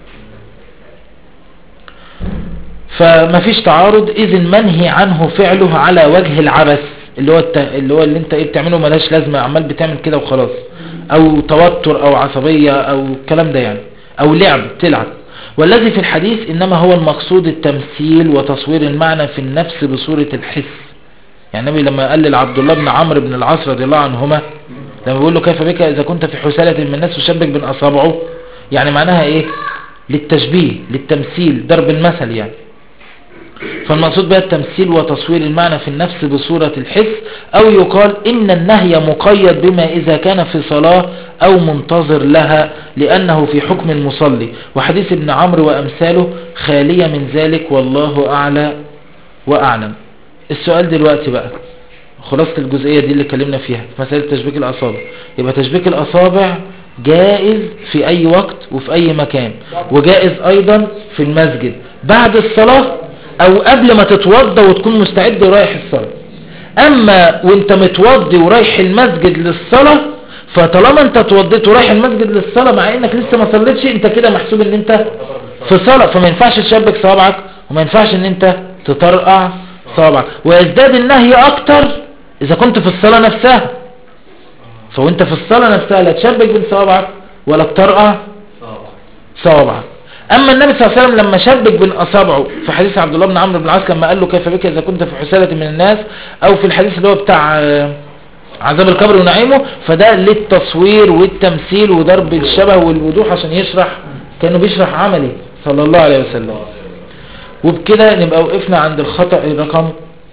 فما فيش تعارض اذ منهي عنه فعله على وجه العبث اللي هو الت... اللي هو اللي انت ايه بتعمله ملاش لازمه عمال بتعمل كده وخلاص او توتر او عصبيه او الكلام ده يعني او لعب بتلعب والذي في الحديث انما هو المقصود التمثيل وتصوير المعنى في النفس بصوره الحس يعني النبي لما قال لعبد الله بن عمرو بن العاص رضي الله عنهما لما بيقول له كيف بك اذا كنت في حسالة من الناس وشبك بين اصابعه يعني معناها ايه للتشبيه للتمثيل ضرب المثل يعني فالمقصود بها التمثيل وتصوير المعنى في النفس بصورة الحس أو يقال إن النهي مقيد بما إذا كان في صلاة أو منتظر لها لأنه في حكم المصلي وحديث ابن عمرو وأمثاله خالية من ذلك والله أعلى وأعلم السؤال دلوقتي بقى خلاصة الجزئية دي اللي اتكلمنا فيها في مسألة تشبيك الأصابع يبقى تشبيك الأصابع جائز في أي وقت وفي أي مكان وجائز أيضا في المسجد بعد الصلاة أو قبل ما تتوضى وتكون مستعد ورايح الصلاة أما وانت متوضي ورايح المسجد للصلاة فطالما انت اتوضيت ورايح المسجد للصلاة مع انك لسه ما صليتش انت كده محسوب ان انت في صلاة فما ينفعش تشبك صوابعك وما ينفعش ان انت تطرقع صوابعك ويزداد النهي اكتر اذا كنت في الصلاة نفسها فوانت في الصلاة نفسها لا تشبك بين صوابعك ولا تطرقع صوابعك اما النبي صلى الله عليه وسلم لما شبك بين اصابعه في حديث عبد الله بن عمرو بن العاص لما قال له كيف بك اذا كنت في حسالة من الناس او في الحديث اللي هو بتاع آه، عذاب القبر ونعيمه فده للتصوير والتمثيل وضرب الشبه والوضوح عشان يشرح كانه بيشرح عملي صلى الله عليه وسلم وبكده نبقى وقفنا عند الخطأ رقم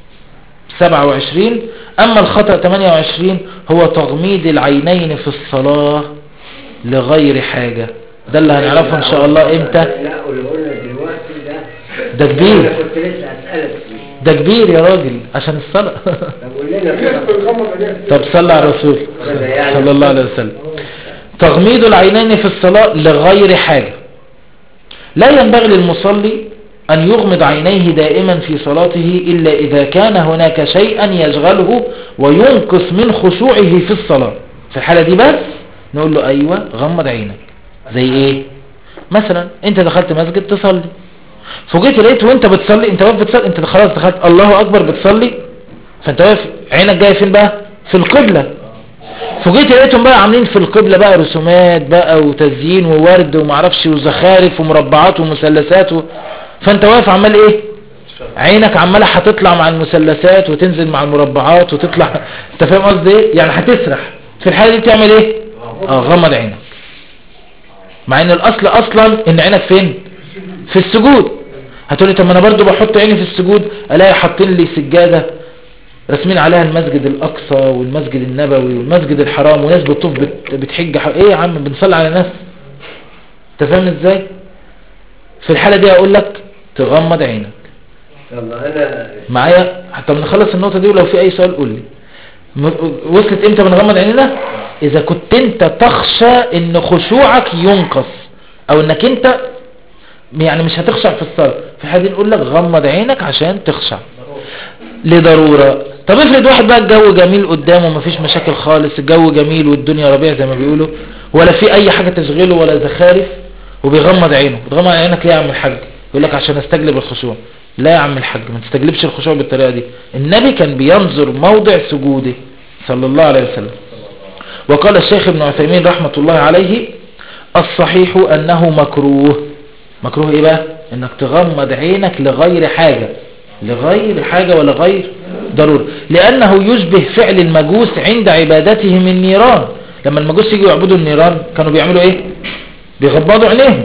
27 اما الخطأ 28 هو تغميض العينين في الصلاة لغير حاجة ده اللي هنعرفه ان شاء الله امتى لا واللي قلنا دلوقتي ده ده كبير. انا كنت لسه اسالك فيه ده كبير يا راجل عشان الصلاة طب قول لنا الناس كده بتغمض عينيها طب صلى على الرسول صلى الله عليه وسلم تغميض العينين في الصلاة لغير حاجة لا ينبغي للمصلي أن يغمض عينيه دائما في صلاته إلا إذا كان هناك شيئا يشغله وينقص من خشوعه في الصلاة في الحالة دي بس نقول له أيوة غمض عينك زي إيه مثلا أنت دخلت مسجد تصلي فوجئت لقيت وانت بتصلي انت واقف بتصلي انت خلاص دخلت الله اكبر بتصلي فانت واقف عينك جايه فين بقى في القبلة فوجئت لقيتهم بقى عاملين في القبلة بقى رسومات بقى وتزيين وورد ومعرفش وزخارف ومربعات ومثلثات و... فانت واقف عمال ايه عينك عمالة هتطلع مع المثلثات وتنزل مع المربعات وتطلع انت فاهم قصدي ايه يعني هتسرح في الحالة دي تعمل ايه اه غمض عينك مع ان الاصل اصلا ان عينك فين في السجود هتقولي طب ما انا برضو بحط عيني في السجود الاقي حاطين لي سجادة رسمين عليها المسجد الاقصى والمسجد النبوي والمسجد الحرام وناس بتطوف بت- بتحج ح- ايه يا عم بنصلي على ناس انت فاهم ازاي في الحالة دي اقول لك تغمض عينك طب انا معايا حتى بنخلص النقطة دي ولو في اي سؤال قول لي م- وصلت امتى بنغمض عينينا اذا كنت انت تخشى ان خشوعك ينقص او انك انت يعني مش هتخشع في الصلاة في حد نقول لك غمض عينك عشان تخشع لضرورة طب افرض واحد بقى الجو جميل قدامه مفيش مشاكل خالص الجو جميل والدنيا ربيع زي ما بيقولوا ولا في اي حاجة تشغله ولا زخارف وبيغمض عينه بتغمض عينك ليه يا عم الحاج يقول لك عشان استجلب الخشوع لا يا عم الحاج ما تستجلبش الخشوع بالطريقة دي النبي كان بينظر موضع سجوده صلى الله عليه وسلم وقال الشيخ ابن عثيمين رحمة الله عليه الصحيح انه مكروه مكروه ايه بقى انك تغمض عينك لغير حاجة لغير حاجة ولا غير ضرورة لانه يشبه فعل المجوس عند عبادتهم النيران لما المجوس يجوا يعبدوا النيران كانوا بيعملوا ايه بيغمضوا عينيهم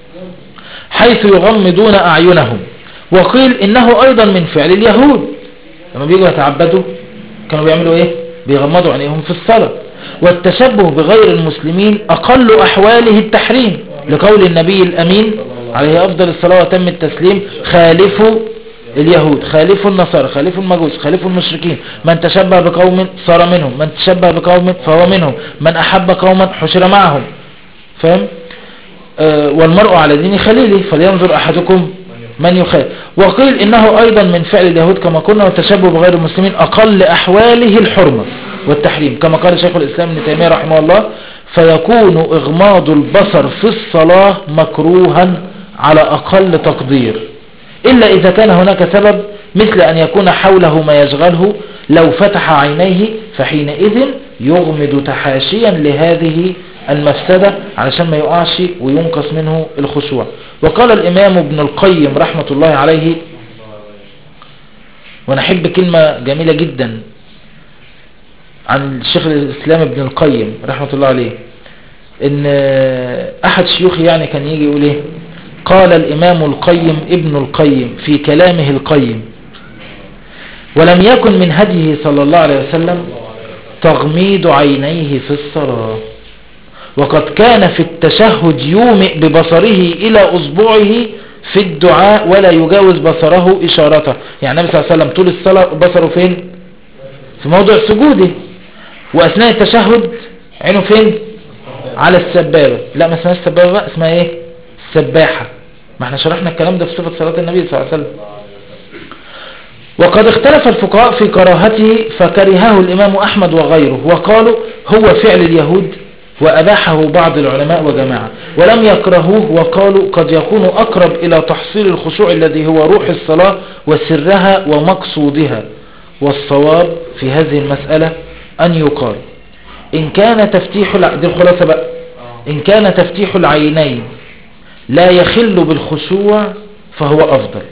حيث يغمضون اعينهم وقيل انه ايضا من فعل اليهود لما بيجوا يتعبدوا كانوا بيعملوا ايه بيغمضوا عينيهم في الصلاة والتشبه بغير المسلمين اقل احواله التحريم لقول النبي الامين عليه افضل الصلاة وتم التسليم خالفوا اليهود خالفوا النصارى خالفوا المجوس خالفوا المشركين من تشبه بقوم صار منهم من تشبه بقوم فهو منهم من احب قوما حشر معهم فاهم آه والمرء على دين خليله فلينظر احدكم من يخالف وقيل انه ايضا من فعل اليهود كما قلنا والتشبه بغير المسلمين اقل احواله الحرمة والتحريم كما قال شيخ الاسلام ابن تيمية رحمه الله فيكون اغماض البصر في الصلاة مكروها على اقل تقدير الا اذا كان هناك سبب مثل ان يكون حوله ما يشغله لو فتح عينيه فحينئذ يغمض تحاشيا لهذه المفسدة علشان ما يقعش وينقص منه الخشوع وقال الإمام ابن القيم رحمة الله عليه وانا احب كلمة جميلة جدا عن الشيخ الإسلام ابن القيم رحمة الله عليه ان احد شيوخي يعني كان يجي يقول ايه قال الامام القيم ابن القيم في كلامه القيم ولم يكن من هديه صلى الله عليه وسلم تغميض عينيه في الصلاة وقد كان في التشهد يومئ ببصره إلى أصبعه في الدعاء ولا يجاوز بصره إشارته يعني النبي صلى الله عليه وسلم طول الصلاة بصره فين في موضع سجوده وأثناء التشهد عينه فين على السبابة لا ما اسمها السبابة بقى اسمها ايه السباحة ما احنا شرحنا الكلام ده في صفة صلاة النبي صلى الله عليه وسلم وقد اختلف الفقهاء في كراهته فكرهه الإمام أحمد وغيره وقالوا هو فعل اليهود وأباحه بعض العلماء وجماعة ولم يكرهوه وقالوا قد يكون أقرب إلى تحصيل الخشوع الذي هو روح الصلاة وسرها ومقصودها والصواب في هذه المسألة أن يقال إن كان تفتيح الع... دي الخلاصة بقى إن كان تفتيح العينين لا يخل بالخشوع فهو أفضل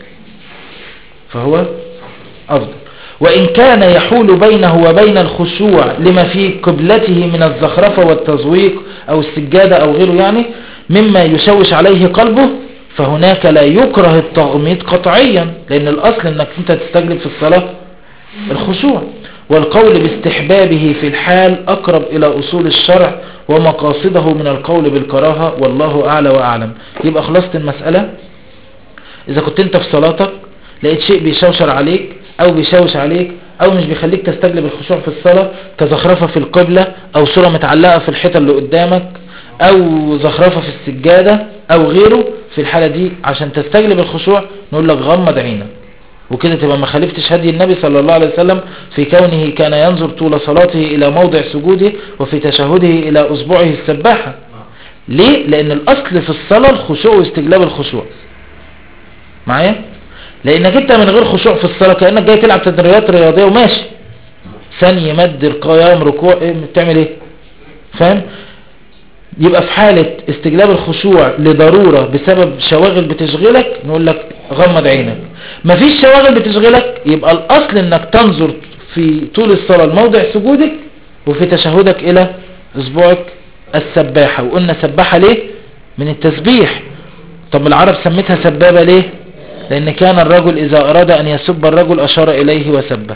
فهو أفضل وإن كان يحول بينه وبين الخشوع لما في قبلته من الزخرفة والتزويق أو السجادة أو غيره يعني مما يشوش عليه قلبه فهناك لا يكره التغميض قطعيا لأن الأصل أنك أنت تستجلب في الصلاة الخشوع والقول باستحبابه في الحال أقرب إلى أصول الشرع ومقاصده من القول بالكراهة والله أعلى وأعلم يبقى خلصت المسألة إذا كنت أنت في صلاتك لقيت شيء بيشوشر عليك أو بيشوش عليك أو مش بيخليك تستجلب الخشوع في الصلاة كزخرفة في القبلة أو صورة متعلقة في الحيطة اللي قدامك أو زخرفة في السجادة أو غيره في الحالة دي عشان تستجلب الخشوع نقول لك غمض عينك وكده تبقى ما خالفتش هدي النبي صلى الله عليه وسلم في كونه كان ينظر طول صلاته إلى موضع سجوده وفي تشهده إلى أصبعه السباحة ليه؟ لأن الأصل في الصلاة الخشوع واستجلاب الخشوع معايا؟ لأنك أنت من غير خشوع في الصلاة كأنك جاي تلعب تدريبات رياضية وماشي ثانية مد القيام ركوع إيه بتعمل إيه؟ فاهم؟ يبقى في حالة استجلاب الخشوع لضرورة بسبب شواغل بتشغلك نقول لك غمض عينك مفيش شواغل بتشغلك يبقى الأصل انك تنظر في طول الصلاة الموضع سجودك وفي تشهدك الى اسبوعك السباحة وقلنا سباحة ليه من التسبيح طب العرب سميتها سبابة ليه لان كان الرجل اذا اراد ان يسب الرجل اشار اليه وسبه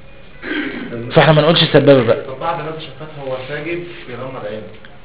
فاحنا ما نقولش سبابة بقى طب بعد ما شفتها هو ساجد يغمض عينه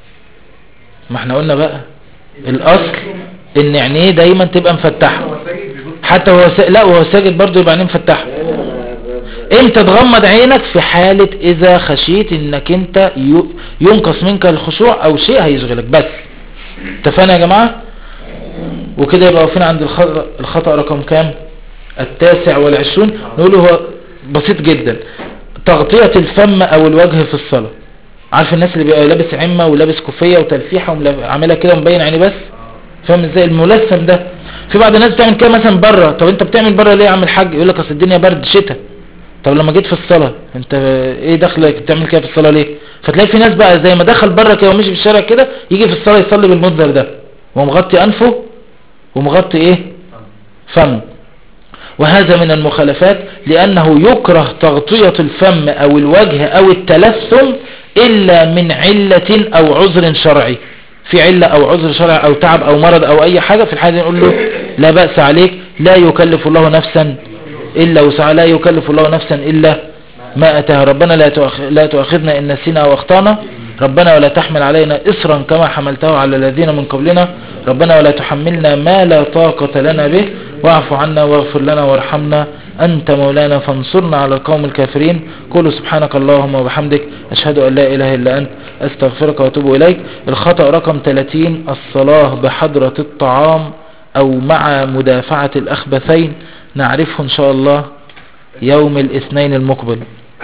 ما احنا قلنا بقى الاصل ان عينيه دايما تبقى مفتحة هو ساجد بيبص حتى وهو س... لا وهو ساجد برضه يبقى عينيه مفتحة امتى تغمض عينك في حالة اذا خشيت انك انت ي... ينقص منك الخشوع او شيء هيشغلك بس اتفقنا يا جماعة وكده يبقى واقفين عند الخطأ, الخطأ رقم كام التاسع والعشرون نقوله هو بسيط جدا تغطية الفم او الوجه في الصلاة عارف الناس اللي بيبقى لابس عمة ولابس كوفية وتلفيحة وعاملها كده مبين عيني بس فاهم ازاي الملثم ده في بعض الناس بتعمل كده مثلا بره طب انت بتعمل بره ليه يا عم الحاج يقول لك اصل الدنيا برد شتاء طب لما جيت في الصلاة انت ايه دخلك بتعمل كده في الصلاة ليه فتلاقي في ناس بقى زي ما دخل بره كده ومشي في الشارع كده يجي في الصلاة يصلي بالمنظر ده ومغطي انفه ومغطي ايه فمه وهذا من المخالفات لأنه يكره تغطية الفم أو الوجه أو التلثم إلا من علة أو عذر شرعي في علة أو عذر شرعي أو تعب أو مرض أو أي حاجة في الحالة دي نقول له لا بأس عليك لا يكلف الله نفسا إلا وسعها لا يكلف الله نفسا إلا ما أتاها ربنا لا تؤخ... لا تؤاخذنا إن نسينا أو أخطأنا ربنا ولا تحمل علينا إصرا كما حملته على الذين من قبلنا ربنا ولا تحملنا ما لا طاقة لنا به واعف عنا واغفر لنا وارحمنا أنت مولانا فانصرنا على القوم الكافرين قولوا سبحانك اللهم وبحمدك أشهد أن لا إله إلا أنت أستغفرك وأتوب إليك الخطأ رقم 30 الصلاة بحضرة الطعام أو مع مدافعة الأخبثين نعرفه إن شاء الله يوم الاثنين المقبل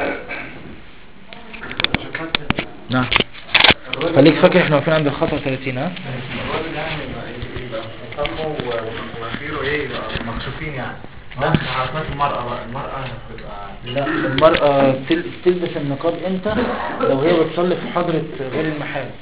نعم خليك فاكر احنا واقفين عند الخطأ 30 ها الراجل يعني يبقى فمه ومناخيره ايه يبقى مكشوفين يعني نفس حركات المرأة بقى المرأة بتبقى لا المرأة تل- تلبس النقاب امتى لو هي بتصلي في حضرة غير المحارم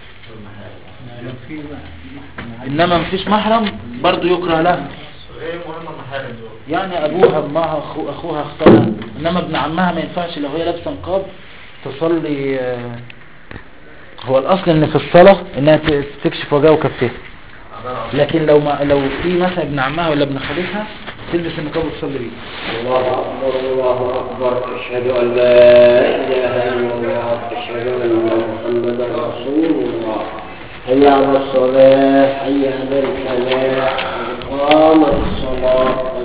انما مفيش محرم برضو يكره لها ايه مهم المحارم دول يعني ابوها امها أخو اخوها اختها انما ابن عمها ما ينفعش لو هي لابسه نقاب تصلي آه، هو الاصل ان في الصلاة انها ت- تكشف وجهها وكفها لكن لو ما لو في مثلا ابن عمها ولا ابن خالتها تلبس النقاب وتصلي بيه الله أكبر الله أكبر أشهد أن لا إله إلا الله أشهد أن محمدا رسول الله حي على الصلاة حي على الفلاح قامت الصلاة